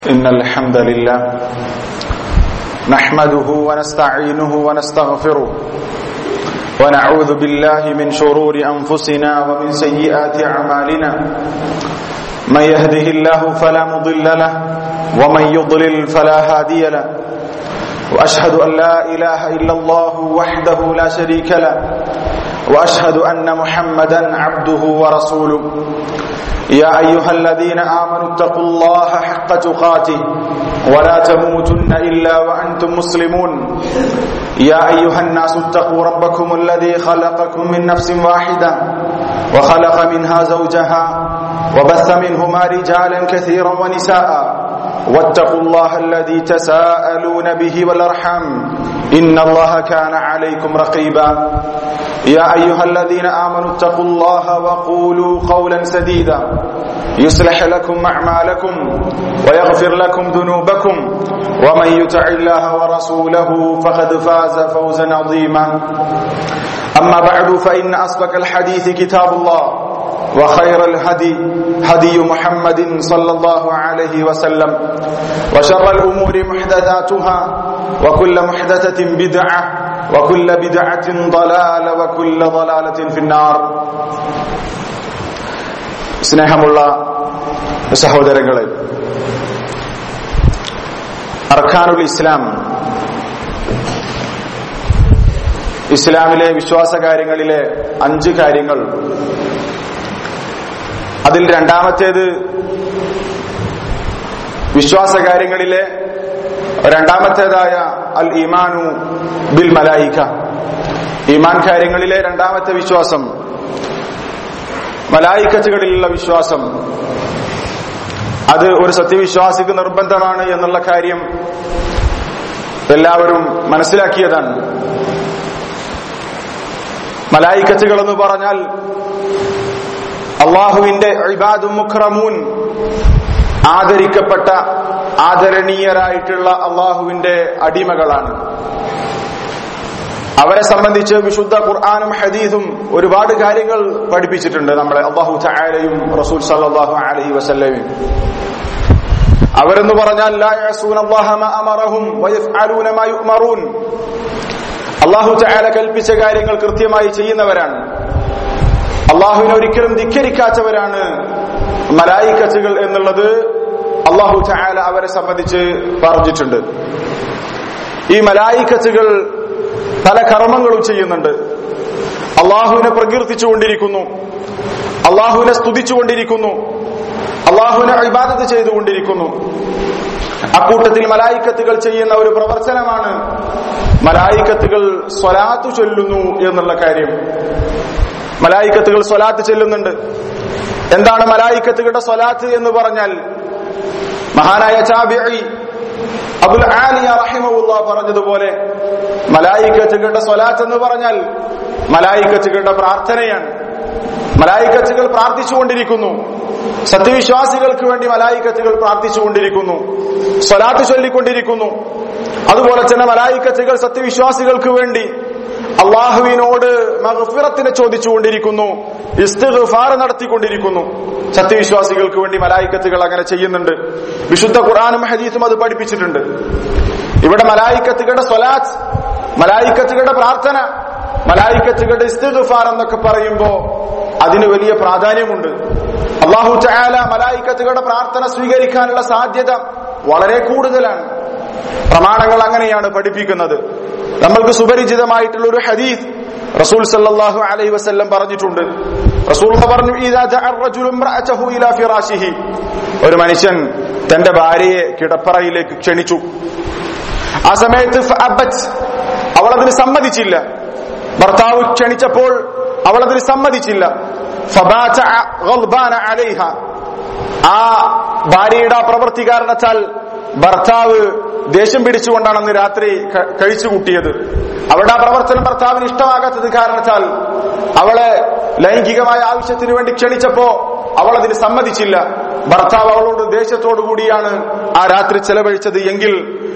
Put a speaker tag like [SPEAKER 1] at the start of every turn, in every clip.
[SPEAKER 1] إن الحمد لله نحمده ونستعينه ونستغفره ونعوذ بالله من شرور أنفسنا ومن سيئات أعمالنا من يهده الله فلا مضل له ومن يضلل فلا هادي له وأشهد أن لا إله إلا الله وحده لا شريك له وأشهد أن محمدا عبده ورسوله يا أيها الذين آمنوا اتقوا الله حق تقاته ولا تموتن إلا وأنتم مسلمون يا أيها الناس اتقوا ربكم الذي خلقكم من نفس واحدة وخلق منها زوجها وبث منهما رجالا كثيرا ونساء واتقوا الله الذي تساءلون به والأرحام إن الله كان عليكم رقيبا يا أيها الذين آمنوا اتقوا الله وقولوا قولا سديدا يصلح لكم أعمالكم ويغفر لكم ذنوبكم ومن يطع الله ورسوله فقد فاز فوزا عظيما أما بعد فإن أصدق الحديث كتاب الله وخير الهدي هدي محمد صلى الله عليه وسلم وشر الأمور محدثاتها وكل محدثة بدعة وكل بدعة ضلالة وكل ضلالة في النار സ്നേഹമുള്ള സഹോദരങ്ങളെ അർഖാനുൽ ഇസ്ലാം ഇസ്ലാമിലെ വിശ്വാസ കാര്യങ്ങളിലെ അഞ്ച് കാര്യങ്ങൾ അതിൽ രണ്ടാമത്തേത് വിശ്വാസ കാര്യങ്ങളിലെ രണ്ടാമത്തേതായ അൽ ഈമാനു ബിൽ മലായിക്ക ഈമാൻ കാര്യങ്ങളിലെ രണ്ടാമത്തെ വിശ്വാസം മലായിക്കത്തുകളിലുള്ള വിശ്വാസം അത് ഒരു സത്യവിശ്വാസിക്ക് നിർബന്ധമാണ് എന്നുള്ള കാര്യം എല്ലാവരും മനസ്സിലാക്കിയതാണ് മലായിക്കത്തുകൾ എന്ന് പറഞ്ഞാൽ അള്ളാഹുവിന്റെ ഇബാദു മുഖ്റമൂൻ ആദരിക്കപ്പെട്ട ആദരണീയരായിട്ടുള്ള അള്ളാഹുവിന്റെ അടിമകളാണ് അവരെ സംബന്ധിച്ച് വിശുദ്ധ ഖുർആാനും ഹദീദും ഒരുപാട് കാര്യങ്ങൾ പഠിപ്പിച്ചിട്ടുണ്ട് നമ്മളെ അള്ളാഹു ചായാലയും റസൂൽ സല്ലാഹു അലഹി വസല്ലയും അവരെന്ന് പറഞ്ഞാൽ അള്ളാഹു ചായാല കൽപ്പിച്ച കാര്യങ്ങൾ കൃത്യമായി ചെയ്യുന്നവരാണ് അള്ളാഹുവിനെ ഒരിക്കലും ധിക്കരിക്കാത്തവരാണ് മലായിക്കച്ചുകൾ എന്നുള്ളത് അള്ളാഹു ചായാല അവരെ സംബന്ധിച്ച് പറഞ്ഞിട്ടുണ്ട് ഈ മലായിക്കച്ചുകൾ പല കർമ്മങ്ങളും ചെയ്യുന്നുണ്ട് അള്ളാഹുവിനെ പ്രകീർത്തിച്ചുകൊണ്ടിരിക്കുന്നു അള്ളാഹുവിനെ സ്തുതിച്ചുകൊണ്ടിരിക്കുന്നു അള്ളാഹുവിനെ അഭിബാധത്ത് ചെയ്തുകൊണ്ടിരിക്കുന്നു അക്കൂട്ടത്തിൽ മലായിക്കത്തുകൾ ചെയ്യുന്ന ഒരു പ്രവർത്തനമാണ് മലായിക്കത്തുകൾ സ്വലാത്തു ചൊല്ലുന്നു എന്നുള്ള കാര്യം മലായിക്കത്തുകൾ സ്വലാത്ത് ചെല്ലുന്നുണ്ട് എന്താണ് മലായിക്കത്തുകളുടെ സ്വലാത്ത് എന്ന് പറഞ്ഞാൽ മഹാനായ ചാബിഅി അബുൽ ആലിയ റഹിമുള്ള പറഞ്ഞതുപോലെ മലായിക്കത്തുകളുടെ സ്വലാത്ത് എന്ന് പറഞ്ഞാൽ മലായിക്കത്തുകളുടെ പ്രാർത്ഥനയാണ് മലായിക്കത്തുകൾ പ്രാർത്ഥിച്ചുകൊണ്ടിരിക്കുന്നു സത്യവിശ്വാസികൾക്ക് വേണ്ടി മലായിക്കത്തുകൾ പ്രാർത്ഥിച്ചുകൊണ്ടിരിക്കുന്നു സ്വലാത്ത് ചൊല്ലിക്കൊണ്ടിരിക്കുന്നു അതുപോലെ തന്നെ മലായിക്കത്തുകൾ സത്യവിശ്വാസികൾക്ക് വേണ്ടി അള്ളാഹുവിനോട് മഹഫിറത്തിനെ ചോദിച്ചുകൊണ്ടിരിക്കുന്നു ഇസ്തിഗ്ഫാർ നടത്തിക്കൊണ്ടിരിക്കുന്നു സത്യവിശ്വാസികൾക്ക് വേണ്ടി മലായിക്കത്തുകൾ അങ്ങനെ ചെയ്യുന്നുണ്ട് വിശുദ്ധ ഖുർആാനും ഹദീസും അത് പഠിപ്പിച്ചിട്ടുണ്ട് ഇവിടെ മലായിക്കത്തുകളുടെ സ്വലാത്ത് മലായിക്കത്തുകളുടെ പ്രാർത്ഥന മലായിക്കത്തുകളുടെ ഇസ്തിഗ്ഫാർ എന്നൊക്കെ പറയുമ്പോ അതിന് വലിയ പ്രാധാന്യമുണ്ട് അള്ളാഹു ചായാല മലായിക്കത്തുകളുടെ പ്രാർത്ഥന സ്വീകരിക്കാനുള്ള സാധ്യത വളരെ കൂടുതലാണ് പ്രമാണങ്ങൾ അങ്ങനെയാണ് പഠിപ്പിക്കുന്നത് നമ്മൾക്ക് സുപരിചിതമായിട്ടുള്ള ഒരു ഹദീസ് റസൂൽ സല്ലല്ലാഹു അലൈഹി വസല്ലം പറഞ്ഞിട്ടുണ്ട് റസൂൽ പറഞ്ഞു ഒരു മനുഷ്യൻ തന്റെ ഭാര്യയെ കിടപ്പറയിലേക്ക് ക്ഷണിച്ചു ആ സമയത്ത് അവൾ അതിന് സമ്മതിച്ചില്ല ഭർത്താവ് ക്ഷണിച്ചപ്പോൾ അവൾ അതിന് സമ്മതിച്ചില്ല ആ ഭാര്യയുടെ ആ പ്രവൃത്തി കാരണത്താൽ ഭർത്താവ് ദേഷ്യം പിടിച്ചുകൊണ്ടാണ് അന്ന് രാത്രി കഴിച്ചു കൂട്ടിയത് അവളുടെ ആ പ്രവർത്തനം ഭർത്താവിന് ഇഷ്ടമാകാത്തത് കാരണത്താൽ അവളെ ലൈംഗികമായ ആവശ്യത്തിന് വേണ്ടി ക്ഷണിച്ചപ്പോ അവൾ അതിന് സമ്മതിച്ചില്ല ഭർത്താവ് അവളോട് ദേഷ്യത്തോടു കൂടിയാണ് ആ രാത്രി ചെലവഴിച്ചത് എങ്കിൽ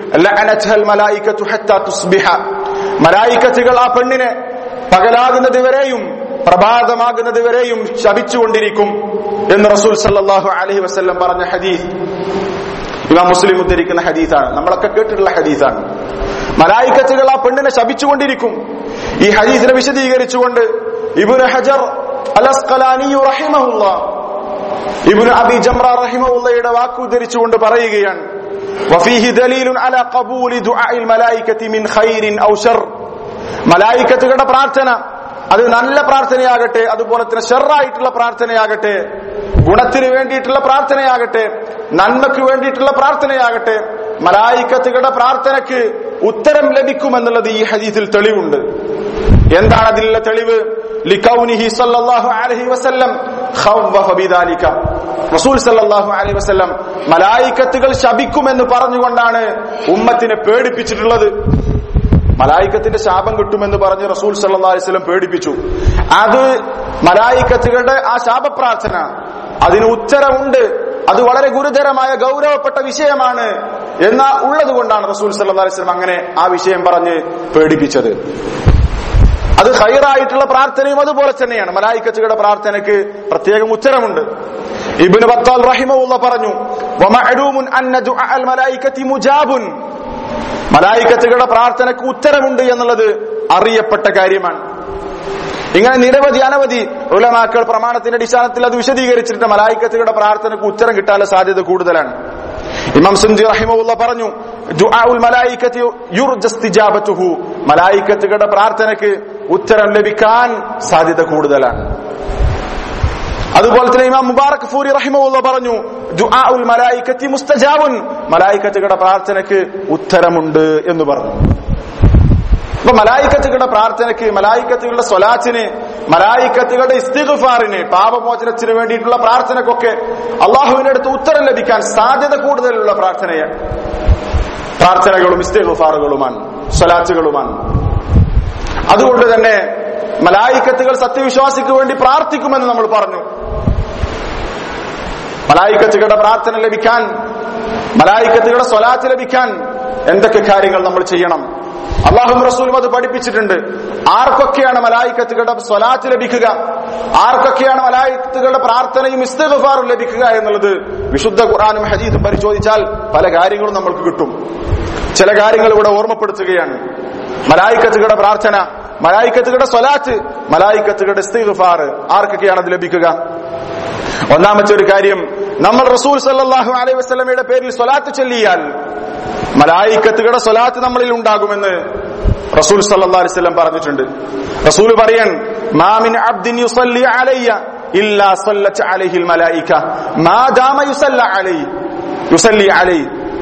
[SPEAKER 1] മലായിക്കത്തുകൾ ആ പെണ്ണിനെ പകലാകുന്നത് വരെയും പ്രഭാതമാകുന്നത് വരെയും ശപിച്ചുകൊണ്ടിരിക്കും എന്ന് റസൂൽ സല്ലാഹു അലഹി വസ്ല്ലം പറഞ്ഞ ഹദീസ് ഇമാം മുസ്ലിം ഉദ്ധരിക്കുന്ന ഹദീസാണ് നമ്മളൊക്കെ കേട്ടിട്ടുള്ള ഹദീസാണ് മലായിക്കത്തുകൾ ആ പെണ്ണിനെ ശപിച്ചുകൊണ്ടിരിക്കും ഈ ഹദീസിനെ വിശദീകരിച്ചുകൊണ്ട് ഇബുന് ഹജർ അലസ്കലാനി റഹിമഹുല്ല ഇബുന് അബി ജംറ റഹിമഹുല്ലയുടെ വാക്ക് ഉദ്ധരിച്ചുകൊണ്ട് പറയുകയാണ് وفيه دليل على قبول دعاء الملائكة من خير أو شر മലായിക്കത്തുകളുടെ പ്രാർത്ഥന അത് നല്ല പ്രാർത്ഥനയാകട്ടെ അതുപോലെ തന്നെ ഷെറായിട്ടുള്ള പ്രാർത്ഥനയാകട്ടെ ഗുണത്തിന് വേണ്ടിയിട്ടുള്ള പ്രാർത്ഥനയാകട്ടെ നന്മയ്ക്ക് വേണ്ടിയിട്ടുള്ള പ്രാർത്ഥനയാകട്ടെ മലായിക്കത്തുകളുടെ പ്രാർത്ഥനയ്ക്ക് ഉത്തരം ലഭിക്കുമെന്നുള്ളത് ഈ ഹദീസിൽ തെളിവുണ്ട് എന്താണ് അതിലുള്ള തെളിവ് ലിക്കൗനിഹി സല്ലല്ലാഹു അലൈഹി വസല്ലം ഖവ്വഫ ബിദാലിക റസൂൽ സല്ലല്ലാഹു അലൈഹി വസല്ലം മലായിക്കത്തുകൾ ശപിക്കുമെന്ന് പറഞ്ഞുകൊണ്ടാണ് ഉമ്മത്തിനെ പേടിപ്പിച്ചിട്ടുള്ളത് മലായിക്കത്തിന്റെ ശാപം കിട്ടുമെന്ന് പറഞ്ഞ് റസൂൽ സല്ലല്ലാഹു അലൈഹി വസല്ലം പേടിപ്പിച്ചു അത് മലായിക്കത്തുകളുടെ ആ ശാപപ്രാർത്ഥന അതിന് ഉത്തരവുണ്ട് അത് വളരെ ഗുരുതരമായ ഗൗരവപ്പെട്ട വിഷയമാണ് എന്ന ഉള്ളത് കൊണ്ടാണ് റസൂൽ സല്ലല്ലാഹു അലൈഹി വസല്ലം അങ്ങനെ ആ വിഷയം പറഞ്ഞ് പേടിപ്പിച്ചത് അത് ഹൈറായിട്ടുള്ള പ്രാർത്ഥനയും അതുപോലെ തന്നെയാണ് മലായിക്കത്തുകളുടെ പ്രാർത്ഥനയ്ക്ക് പ്രത്യേകം ഉത്തരമുണ്ട് ഇബ്നു ബത്താൽ റഹിമഹുള്ള പറഞ്ഞു വമഅലൂമുൻ അന്ന ദുആഅൽ മലായികത്തി മുജാബുൻ മലായിക്കത്തുകളുടെ പ്രാർത്ഥനയ്ക്ക് ഉത്തരമുണ്ട് എന്നുള്ളത് അറിയപ്പെട്ട കാര്യമാണ് ഇങ്ങനെ നിരവധി അനവധി ഉലമാക്കൾ പ്രമാണത്തിന്റെ അടിസ്ഥാനത്തിൽ അത് വിശദീകരിച്ചിട്ട് മലായിക്കത്തുകളുടെ പ്രാർത്ഥനയ്ക്ക് ഉത്തരം കിട്ടാനുള്ള സാധ്യത കൂടുതലാണ് ഇമാം സുന്ദി റഹിമുള്ള പറഞ്ഞു ദുആഉൽ മലായികത്തി യുർജ ഇസ്തിജാബത്തുഹു മലായിക്കത്തുകളുടെ പ്രാർത്ഥനയ്ക്ക് ഉത്തരം ലഭിക്കാൻ സാധ്യത കൂടുതലാണ് അതുപോലെ തന്നെ ഇമാം മുബാറക് ഫൂരി റഹിമുള്ള പറഞ്ഞു ദുആഉൽ മലായികത്തി മുസ്തജാബുൻ മലായിക്കത്തുകളുടെ പ്രാർത്ഥനയ്ക്ക് ഉത്തരമുണ്ട് എന്ന് പറഞ്ഞു അപ്പൊ മലായിക്കത്തുകളുടെ പ്രാർത്ഥനയ്ക്ക് മലായിക്കത്തുകളുടെ സ്വലാത്തിന് മലായിക്കത്തുകളുടെ ഇസ്തിഗുഫാറിന് പാപമോചനത്തിന് വേണ്ടിയിട്ടുള്ള പ്രാർത്ഥനക്കൊക്കെ അള്ളാഹുവിന്റെ അടുത്ത് ഉത്തരം ലഭിക്കാൻ സാധ്യത കൂടുതലുള്ള പ്രാർത്ഥനയാണ് പ്രാർത്ഥനകളും ഇസ്തിഗുഫാറുകളുമാണ് സ്വലാത്തുകളുമാണ് അതുകൊണ്ട് തന്നെ മലായിക്കത്തുകൾ സത്യവിശ്വാസിക്ക് വേണ്ടി പ്രാർത്ഥിക്കുമെന്ന് നമ്മൾ പറഞ്ഞു മലായിക്കത്തുകളുടെ പ്രാർത്ഥന ലഭിക്കാൻ മലായിക്കത്തുകളുടെ സ്വലാത്ത് ലഭിക്കാൻ എന്തൊക്കെ കാര്യങ്ങൾ നമ്മൾ ചെയ്യണം അള്ളാഹും റസൂലും അത് പഠിപ്പിച്ചിട്ടുണ്ട് ആർക്കൊക്കെയാണ് മലായിക്കത്തുകളുടെ സ്വലാത്ത് ലഭിക്കുക ആർക്കൊക്കെയാണ് മലായിക്കത്തുകളുടെ പ്രാർത്ഥനയും ഇസ്തഗഫാറും ലഭിക്കുക എന്നുള്ളത് വിശുദ്ധ ഖുറാനും ഹദീസും പരിശോധിച്ചാൽ പല കാര്യങ്ങളും നമ്മൾക്ക് കിട്ടും ചില കാര്യങ്ങൾ ഇവിടെ ഓർമ്മപ്പെടുത്തുകയാണ് മലായിക്കത്തുകളുടെ പ്രാർത്ഥന മലായിക്കത്തുകളുടെ സ്വലാത്ത് മലായിക്കത്തുകളുടെ ഇസ്തിഗ്ഫാർ ആർക്കൊക്കെയാണ് അത് ലഭിക്കുക ഒന്നാമത്തെ ഒരു കാര്യം നമ്മൾ റസൂൽ സല്ലല്ലാഹു അലൈഹി വസല്ലമയുടെ പേരിൽ സ്വലാത്ത് ചൊല്ലിയാൽ മലായിക്കത്തുകളുടെ സ്വലാത്ത് നമ്മളിൽ ഉണ്ടാകുമെന്ന് റസൂൽ സല്ലല്ലാഹു അലൈഹി വസല്ലം പറഞ്ഞിട്ടുണ്ട് റസൂൽ പറയൻ മാമിൻ അബ്ദിൻ യുസല്ലി അലയ്യ ഇല്ലാ സല്ലത്ത് അലൈഹിൽ മലായിക മാ ദാമ യുസല്ല അലൈ യുസല്ലി അലൈ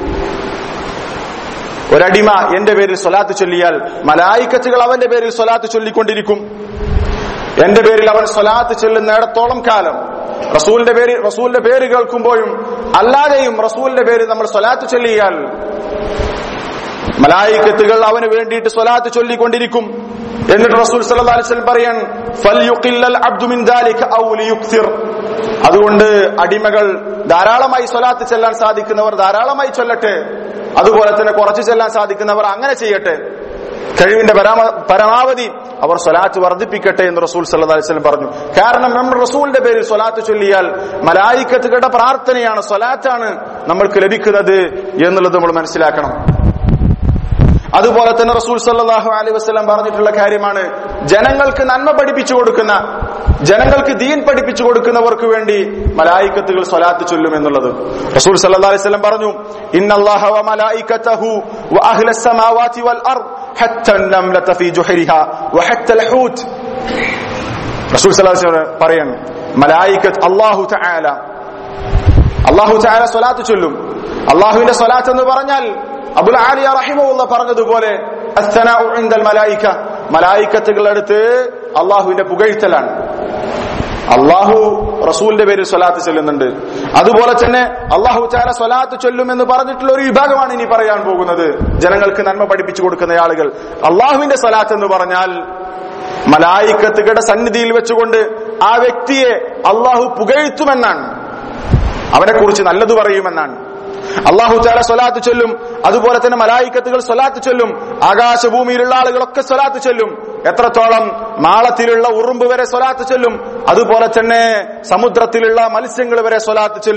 [SPEAKER 1] ഒരടിമ എന്റെ പേരിൽ സ്വലാത്ത് ചൊല്ലിയാൽ മലായിക്കത്തുകൾ അവന്റെ പേരിൽ സ്വലാത്ത് ചൊല്ലിക്കൊണ്ടിരിക്കും എന്റെ പേരിൽ അവൻ സ്വലാത്ത് ചെല്ലുന്നിടത്തോളം കാലം റസൂലിന്റെ പേര് റസൂലിന്റെ പേര് കേൾക്കുമ്പോഴും അല്ലാതെയും റസൂലിന്റെ പേര് നമ്മൾ സ്വലാത്ത് ചൊല്ലിയാൽ മലായിക്കത്തുകൾ അവന് വേണ്ടിയിട്ട് സ്വലാത്ത് ചൊല്ലിക്കൊണ്ടിരിക്കും എന്നിട്ട് റസൂൽ സല്ലല്ലാഹു അലൈഹി വസല്ലം പറയാൻ ഫൽയുഖില്ലൽ അബ്ദു മിൻ ദാലിക ഔ ലിയുക്സിർ അതുകൊണ്ട് അടിമകൾ ധാരാളമായി സ്വലാത്ത് ചെല്ലാൻ സാധിക്കുന്നവർ ധാരാളമായി ചൊല്ലട്ടെ അതുപോലെ തന്നെ കുറച്ച് ചെല്ലാൻ സാധിക്കുന്നവർ അങ്ങനെ ചെയ്യട്ടെ കഴിവിന്റെ പരാമ- പരമാവധി അവർ സ്വലാത്ത് വർദ്ധിപ്പിക്കട്ടെ എന്ന് റസൂൽ സല്ലല്ലാഹു അലൈഹി വസല്ലം പറഞ്ഞു കാരണം നമ്മൾ റസൂലിന്റെ പേരിൽ സ്വലാത്ത് ചൊല്ലിയാൽ മലായിക്കത്തുകളുടെ പ്രാർത്ഥനയാണ് സ്വലാത്താണ് നമ്മൾക്ക് ലഭിക്കുന്നത് എന്നുള്ളത് നമ്മൾ മനസ്സിലാക്കണം അതുപോലെ തന്നെ റസൂൽ സല്ലല്ലാഹു അലൈഹി വസല്ലം പറഞ്ഞിട്ടുള്ള കാര്യമാണ് ജനങ്ങൾക്ക് നന്മ പഠിപ്പിച്ചു കൊടുക്കുന്ന ജനങ്ങൾക്ക് ദീൻ പഠിപ്പിച്ചു കൊടുക്കുന്നവർക്ക് വേണ്ടി മലായിക്കത്തുകൾ സ്വലാത്ത് ചൊല്ലും എന്നുള്ളത് റസൂൽ സല്ലല്ലാഹു അലൈഹി വസല്ലം പറഞ്ഞു ഇന്നല്ലാഹ വ മലായികതഹു വ അഹ്ലസ് സമാവാതി വൽ അർദ് ഹത്ത النملة في جحرها وحتى الحوت റസൂൽ സല്ലല്ലാഹു അലൈഹി വസല്ലം പറയാണ് മലായികത്ത് അല്ലാഹു തആല അള്ളാഹു ചായ സ്വലാത്ത് ചൊല്ലും അള്ളാഹുവിന്റെ സ്വലാത്ത് എന്ന് പറഞ്ഞാൽ അബുൽ ആലിയ റഹിമുള്ള പറഞ്ഞതുപോലെ അസ്സനാഉ ഇൻദൽ മലായിക മലായിക്കത്തുകളുടെ അടുത്ത് അള്ളാഹുവിന്റെ പുകഴ്ത്തലാണ് അള്ളാഹു റസൂലിന്റെ പേരിൽ സ്വലാത്ത് ചൊല്ലുന്നുണ്ട് അതുപോലെ തന്നെ അള്ളാഹു ചാല സ്വലാത്ത് ചൊല്ലും എന്ന് പറഞ്ഞിട്ടുള്ള ഒരു വിഭാഗമാണ് ഇനി പറയാൻ പോകുന്നത് ജനങ്ങൾക്ക് നന്മ പഠിപ്പിച്ചു കൊടുക്കുന്ന ആളുകൾ അള്ളാഹുവിന്റെ സ്വലാത്ത് എന്ന് പറഞ്ഞാൽ മലായിക്കത്തുകളുടെ സന്നിധിയിൽ വെച്ചുകൊണ്ട് ആ വ്യക്തിയെ അള്ളാഹു പുകഴ്ത്തുമെന്നാണ് അവനെ കുറിച്ച് നല്ലത് പറയുമെന്നാണ് അള്ളാഹു ചാല സ്വലാത്ത് ചൊല്ലും അതുപോലെ തന്നെ മലായിക്കത്തുകൾ സ്വലാത്ത് ചൊല്ലും ആകാശഭൂമിയിലുള്ള ആളുകളൊക്കെ സ്വലാത്ത് ചൊല്ലും എത്രത്തോളം മാളത്തിലുള്ള ഉറുമ്പ് വരെ സ്വലാത്ത് ചൊല്ലും അതുപോലെ തന്നെ സമുദ്രത്തിലുള്ള മത്സ്യങ്ങൾ വരെ സ്വലാത്ത് ചൊല്ലും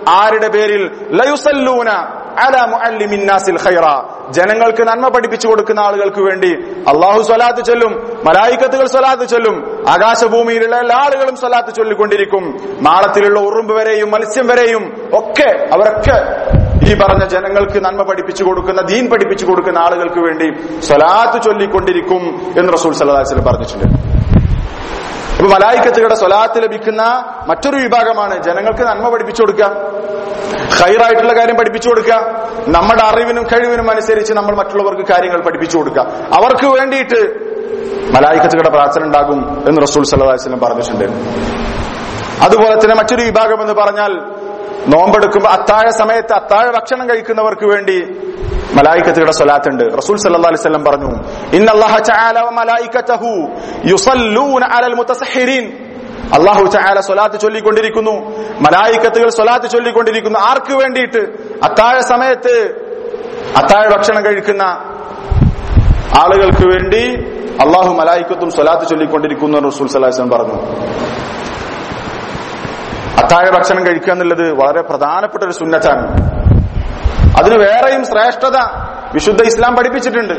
[SPEAKER 1] ആരുടെ പേരിൽ ലയുസല്ലൂന അലാ മുഅല്ലിമിൻ നാസിൽ ഖൈറ ജനങ്ങൾക്ക് നന്മ പഠിപ്പിച്ചു കൊടുക്കുന്ന ആളുകൾക്ക് വേണ്ടി അള്ളാഹു സ്വലാത്ത് ചൊല്ലും മലായിക്കത്തുകൾ സ്വലാത്ത് ചൊല്ലും ആകാശഭൂമിയിലുള്ള എല്ലാ ആളുകളും സ്വലാത്ത് ചൊല്ലിക്കൊണ്ടിരിക്കും മാളത്തിലുള്ള ഉറുമ്പ് വരെയും മത്സ്യം വരെയും ഒക്കെ അവരൊക്കെ ഈ പറഞ്ഞ ജനങ്ങൾക്ക് നന്മ പഠിപ്പിച്ചു കൊടുക്കുന്ന ദീൻ പഠിപ്പിച്ചു കൊടുക്കുന്ന ആളുകൾക്ക് വേണ്ടി സ്വലാത്ത് ചൊല്ലിക്കൊണ്ടിരിക്കും എന്ന് റസൂൽ സല്ലല്ലാഹു അലൈഹി വസല്ലം പറഞ്ഞിട്ടുണ്ട് അപ്പൊ മലായിക്കത്തുകളുടെ സ്വലാത്ത് ലഭിക്കുന്ന മറ്റൊരു വിഭാഗമാണ് ജനങ്ങൾക്ക് നന്മ പഠിപ്പിച്ചു കൊടുക്കുക ഹൈറായിട്ടുള്ള കാര്യം പഠിപ്പിച്ചു കൊടുക്കുക നമ്മുടെ അറിവിനും കഴിവിനും അനുസരിച്ച് നമ്മൾ മറ്റുള്ളവർക്ക് കാര്യങ്ങൾ പഠിപ്പിച്ചു കൊടുക്കുക അവർക്ക് വേണ്ടിയിട്ട് മലായിക്കത്തുകളുടെ പ്രാർത്ഥന ഉണ്ടാകും എന്ന് റസൂൽ സല്ലല്ലാഹു അലൈഹി വസല്ലം പറഞ്ഞിട്ടുണ്ട് അതുപോലെ തന്നെ മറ്റൊരു വിഭാഗം എന്ന് പറഞ്ഞാൽ നോമ്പെടുക്കുമ്പോ അത്താഴ സമയത്ത് അത്താഴ ഭക്ഷണം കഴിക്കുന്നവർക്ക് വേണ്ടി മലായിക്കത്തുകളുടെ സ്വലാത്തുണ്ട് റസൂൽ സല്ലല്ലാഹു അലൈഹി വസല്ലം പറഞ്ഞു ഇന്നല്ലാഹ തആല വ മലായികതഹു യുസല്ലൂന അലൽ മുതസഹിരീൻ അള്ളാഹു ചായാല സ്വലാത്ത് ചൊല്ലിക്കൊണ്ടിരിക്കുന്നു മലായിക്കത്തുകൾ സ്വലാത്ത് ചൊല്ലിക്കൊണ്ടിരിക്കുന്നു ആർക്ക് വേണ്ടിയിട്ട് അത്താഴ സമയത്ത് അത്താഴ ഭക്ഷണം കഴിക്കുന്ന ആളുകൾക്ക് വേണ്ടി അള്ളാഹു മലായിക്കത്തും സ്വലാത്ത് ചൊല്ലിക്കൊണ്ടിരിക്കുന്നു എന്ന് റസൂൽ സല്ലല്ലാഹു അലൈഹി വസല്ലം പറഞ്ഞു അത്താഴ ഭക്ഷണം കഴിക്കുക എന്നുള്ളത് വളരെ പ്രധാനപ്പെട്ട ഒരു സുന്നത്താണ് അതിന് വേറെയും ശ്രേഷ്ഠത വിശുദ്ധ ഇസ്ലാം പഠിപ്പിച്ചിട്ടുണ്ട്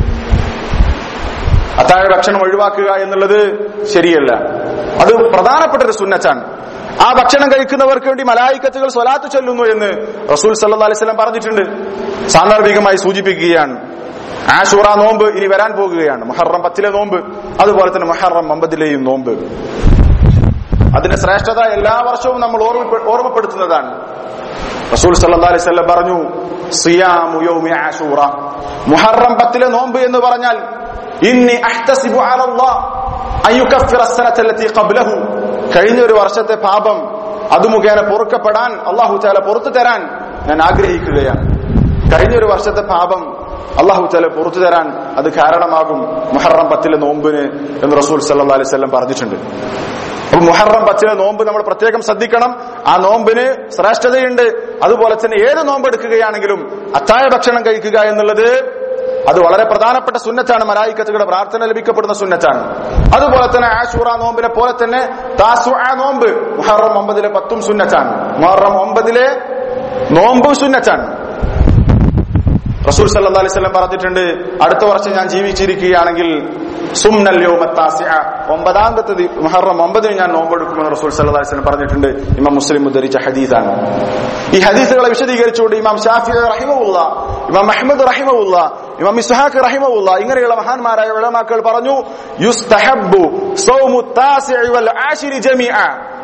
[SPEAKER 1] അത്താഴ ഭക്ഷണം ഒഴിവാക്കുക എന്നുള്ളത് ശരിയല്ല അത് പ്രധാനപ്പെട്ട ഒരു സുന്നത്താണ് ആ ഭക്ഷണം കഴിക്കുന്നവർക്ക് വേണ്ടി മലായിക്കത്തുകൾ സ്വലാത്ത് ചൊല്ലുന്നു എന്ന് റസൂൽ സല്ലാ അലൈവലം പറഞ്ഞിട്ടുണ്ട് സാന്ദർഭികമായി സൂചിപ്പിക്കുകയാണ് ആഷൂറ നോമ്പ് ഇനി വരാൻ പോകുകയാണ് മൊഹറം പത്തിലെ നോമ്പ് അതുപോലെ തന്നെ മൊഹറം ഒമ്പതിലെയും നോമ്പ് അതിന്റെ ശ്രേഷ്ഠത എല്ലാ വർഷവും നമ്മൾ ഓർമ്മപ്പെ- ഓർമ്മപ്പെടുത്തുന്നതാണ് റസൂൽ സല്ലല്ലാഹു അലൈഹി വസല്ലം പറഞ്ഞു സിയാമു യൗമി ആശൂറ മുഹറം പത്തിലെ നോമ്പ് എന്ന് പറഞ്ഞാൽ ഇന്നി അഹ്തസിബു അലല്ലാഹ് അൻ യുകഫിറ അസ്സനത അല്ലതി ഖബ്ലഹു കഴിഞ്ഞ ഒരു വർഷത്തെ പാപം അത് മുഖേന പൊറുക്കപ്പെടാൻ അള്ളാഹു താല പുറത്തു തരാൻ ഞാൻ ആഗ്രഹിക്കുകയാണ് കഴിഞ്ഞ ഒരു വർഷത്തെ പാപം അള്ളാഹു താല പുറത്തു തരാൻ അത് കാരണമാകും മുഹറം പത്തിലെ നോമ്പിന് എന്ന് റസൂൽ സല്ലല്ലാഹു അലൈഹി വസല്ലം പറഞ്ഞിട്ടുണ്ട് അപ്പൊ മുഹറം പത്തിലെ നോമ്പ് നമ്മൾ പ്രത്യേകം ശ്രദ്ധിക്കണം ആ നോമ്പിന് ശ്രേഷ്ഠതയുണ്ട് അതുപോലെ തന്നെ ഏത് നോമ്പ് എടുക്കുകയാണെങ്കിലും അത്താഴ ഭക്ഷണം കഴിക്കുക എന്നുള്ളത് അത് വളരെ പ്രധാനപ്പെട്ട സുന്നത്താണ് മലായിക്കത്തുകളുടെ പ്രാർത്ഥന ലഭിക്കപ്പെടുന്ന സുന്നത്താണ് അതുപോലെ തന്നെ ആശൂറ നോമ്പിനെ പോലെ തന്നെ താസു ആ നോമ്പ് മുഹറം ഒമ്പതിലെ പത്തും സുന്നത്താണ് മുഹറം ഒമ്പതിലെ നോമ്പും സുന്നത്താണ് റസൂൽ സല്ലല്ലാഹു അലൈഹി വസല്ലം പറഞ്ഞിട്ടുണ്ട് അടുത്ത വർഷം ഞാൻ ജീവിച്ചിരിക്കുകയാണെങ്കിൽ സുംനൽ യൗമത്താസിഅ ഒമ്പതാമത്തെ ദി- മുഹറം ഒമ്പതിന് ഞാൻ നോമ്പെടുക്കുമെന്ന് റസൂൽ സല്ലല്ലാഹു അലൈഹി വസല്ലം പറഞ്ഞിട്ടുണ്ട് ഇമാം മുസ്ലിം ഉദ്ധരിച്ച ഹദീസാണ് ഈ ഹദീസുകളെ വിശദീകരിച്ചുകൊണ്ട് ഇമാം ഷാഫി റഹിമവുള്ള ഇമാം അഹ്മദ് റഹിമവുള്ള ഇമാം ഇസ്ഹാഖ് റഹിമവുള്ള ഇങ്ങനെയുള്ള മഹാന്മാരായ ഉലമാക്കൾ പറഞ്ഞു യുസ്തഹബ്ബു സൗമു താസിഇ വൽ ആശിരി ജമീഅ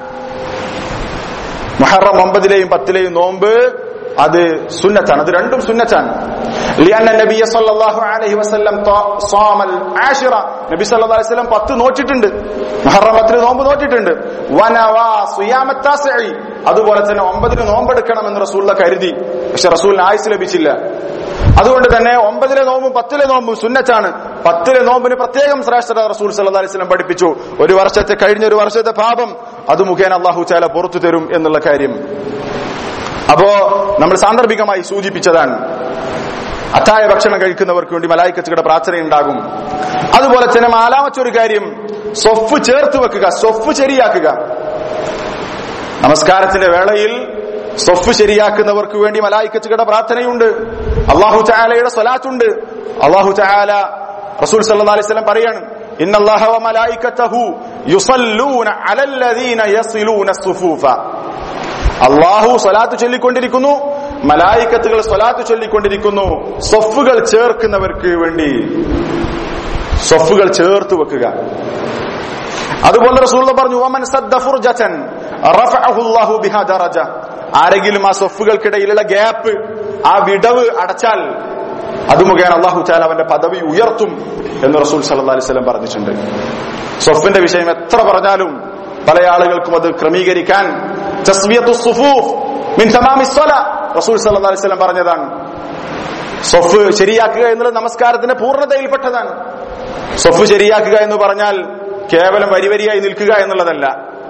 [SPEAKER 1] മുഹറം ഒമ്പതിലെയും പത്തിലെയും നോമ്പ് അത് സുന്നത്താണ് അത് രണ്ടും സുന്നത്താണ് لأن النبي صلى الله عليه وسلم طا- صام العاشرة നബി സല്ലല്ലാഹു അലൈഹി വസല്ലം പത്ത് നോറ്റിട്ടുണ്ട് മുഹറം പത്തിന് നോമ്പ് നോറ്റിട്ടുണ്ട് വനവാ സിയാമ താസിഇ അതുപോലെ തന്നെ ഒമ്പതിന് നോമ്പെടുക്കണം എന്ന് റസൂലുള്ള കരുതി പക്ഷെ റസൂലിന് ആയുസ് ലഭിച്ചില്ല അതുകൊണ്ട് തന്നെ ഒമ്പതിലെ നോമ്പും പത്തിലെ നോമ്പും സുന്നത്താണ് പത്തിലെ നോമ്പിന് പ്രത്യേകം ശ്രേഷ്ഠത റസൂൽ സല്ലല്ലാഹു അലൈഹി വസല്ലം പഠിപ്പിച്ചു ഒരു വർഷത്തെ കഴിഞ്ഞ ഒരു വർഷത്തെ പാപം അത് മുഖേന അള്ളാഹു ചാല പുറത്തു തരും എന്നുള്ള കാര്യം അപ്പോ നമ്മൾ സാന്ദർഭികമായി സൂചിപ്പിച്ചതാണ് അത്തായ ഭക്ഷണം കഴിക്കുന്നവർക്ക് വേണ്ടി മലായിക്കച്ചുകളുടെ പ്രാർത്ഥന ഉണ്ടാകും അതുപോലെ തന്നെ നാലാമത്തെ കാര്യം സൊഫ് ചേർത്ത് വെക്കുക സൊഫ് ശരിയാക്കുക നമസ്കാരത്തിന്റെ വേളയിൽ സൊഫ് ശരിയാക്കുന്നവർക്ക് വേണ്ടി മലായിക്കച്ചുകളുടെ പ്രാർത്ഥനയുണ്ട് അള്ളാഹു ചായാലയുടെ സ്വലാത്തുണ്ട് അള്ളാഹു ചായാല റസൂൽ സല്ലല്ലാഹു അലൈഹി വസല്ലം പറയാണ് ഇന്ന അല്ലാഹ വ മലായികതഹു യുസല്ലൂന അലല്ലദീന യസിലൂന സുഫൂഫ അള്ളാഹു സ്വലാത്ത് ചൊല്ലിക്കൊണ്ടിരിക്കുന്നു മലായിക്കത്തുകൾ സ്വലാത്ത് ചൊല്ലിക്കൊണ്ടിരിക്കുന്നു സൊഫുകൾ ചേർക്കുന്നവർക്ക് വേണ്ടി സൊഫുകൾ ചേർത്ത് വെക്കുക അതുപോലെ റസൂൽ പറഞ്ഞു "വമൻ സദ്ദ ഫുർജതൻ റഫഅഹു അല്ലാഹു ബിഹാ ദറജ ആരെങ്കിലും ആ സൊഫുകൾക്കിടയിലുള്ള ഗ്യാപ്പ് ആ വിടവ് അടച്ചാൽ അത് മുഖേന അള്ളാഹു ചാല അവന്റെ പദവി ഉയർത്തും എന്ന് റസൂൽ സല്ലല്ലാഹു അലൈഹി വസല്ലം പറഞ്ഞിട്ടുണ്ട് സൊഫിന്റെ വിഷയം എത്ര പറഞ്ഞാലും പല ആളുകൾക്കും അത് ക്രമീകരിക്കാൻ തസ്വിയത്തു സുഫൂഫ് മിൻ തമാമി സ്വല റസൂൽ സല്ലല്ലാഹു അലൈഹി വസല്ലം പറഞ്ഞതാണ് സൊഫ് ശരിയാക്കുക എന്നുള്ളത് നമസ്കാരത്തിന്റെ പൂർണ്ണതയിൽപ്പെട്ടതാണ് സൊഫ് ശരിയാക്കുക എന്ന് പറഞ്ഞാൽ കേവലം വരിവരിയായി നിൽക്കുക എന്നുള്ളതല്ല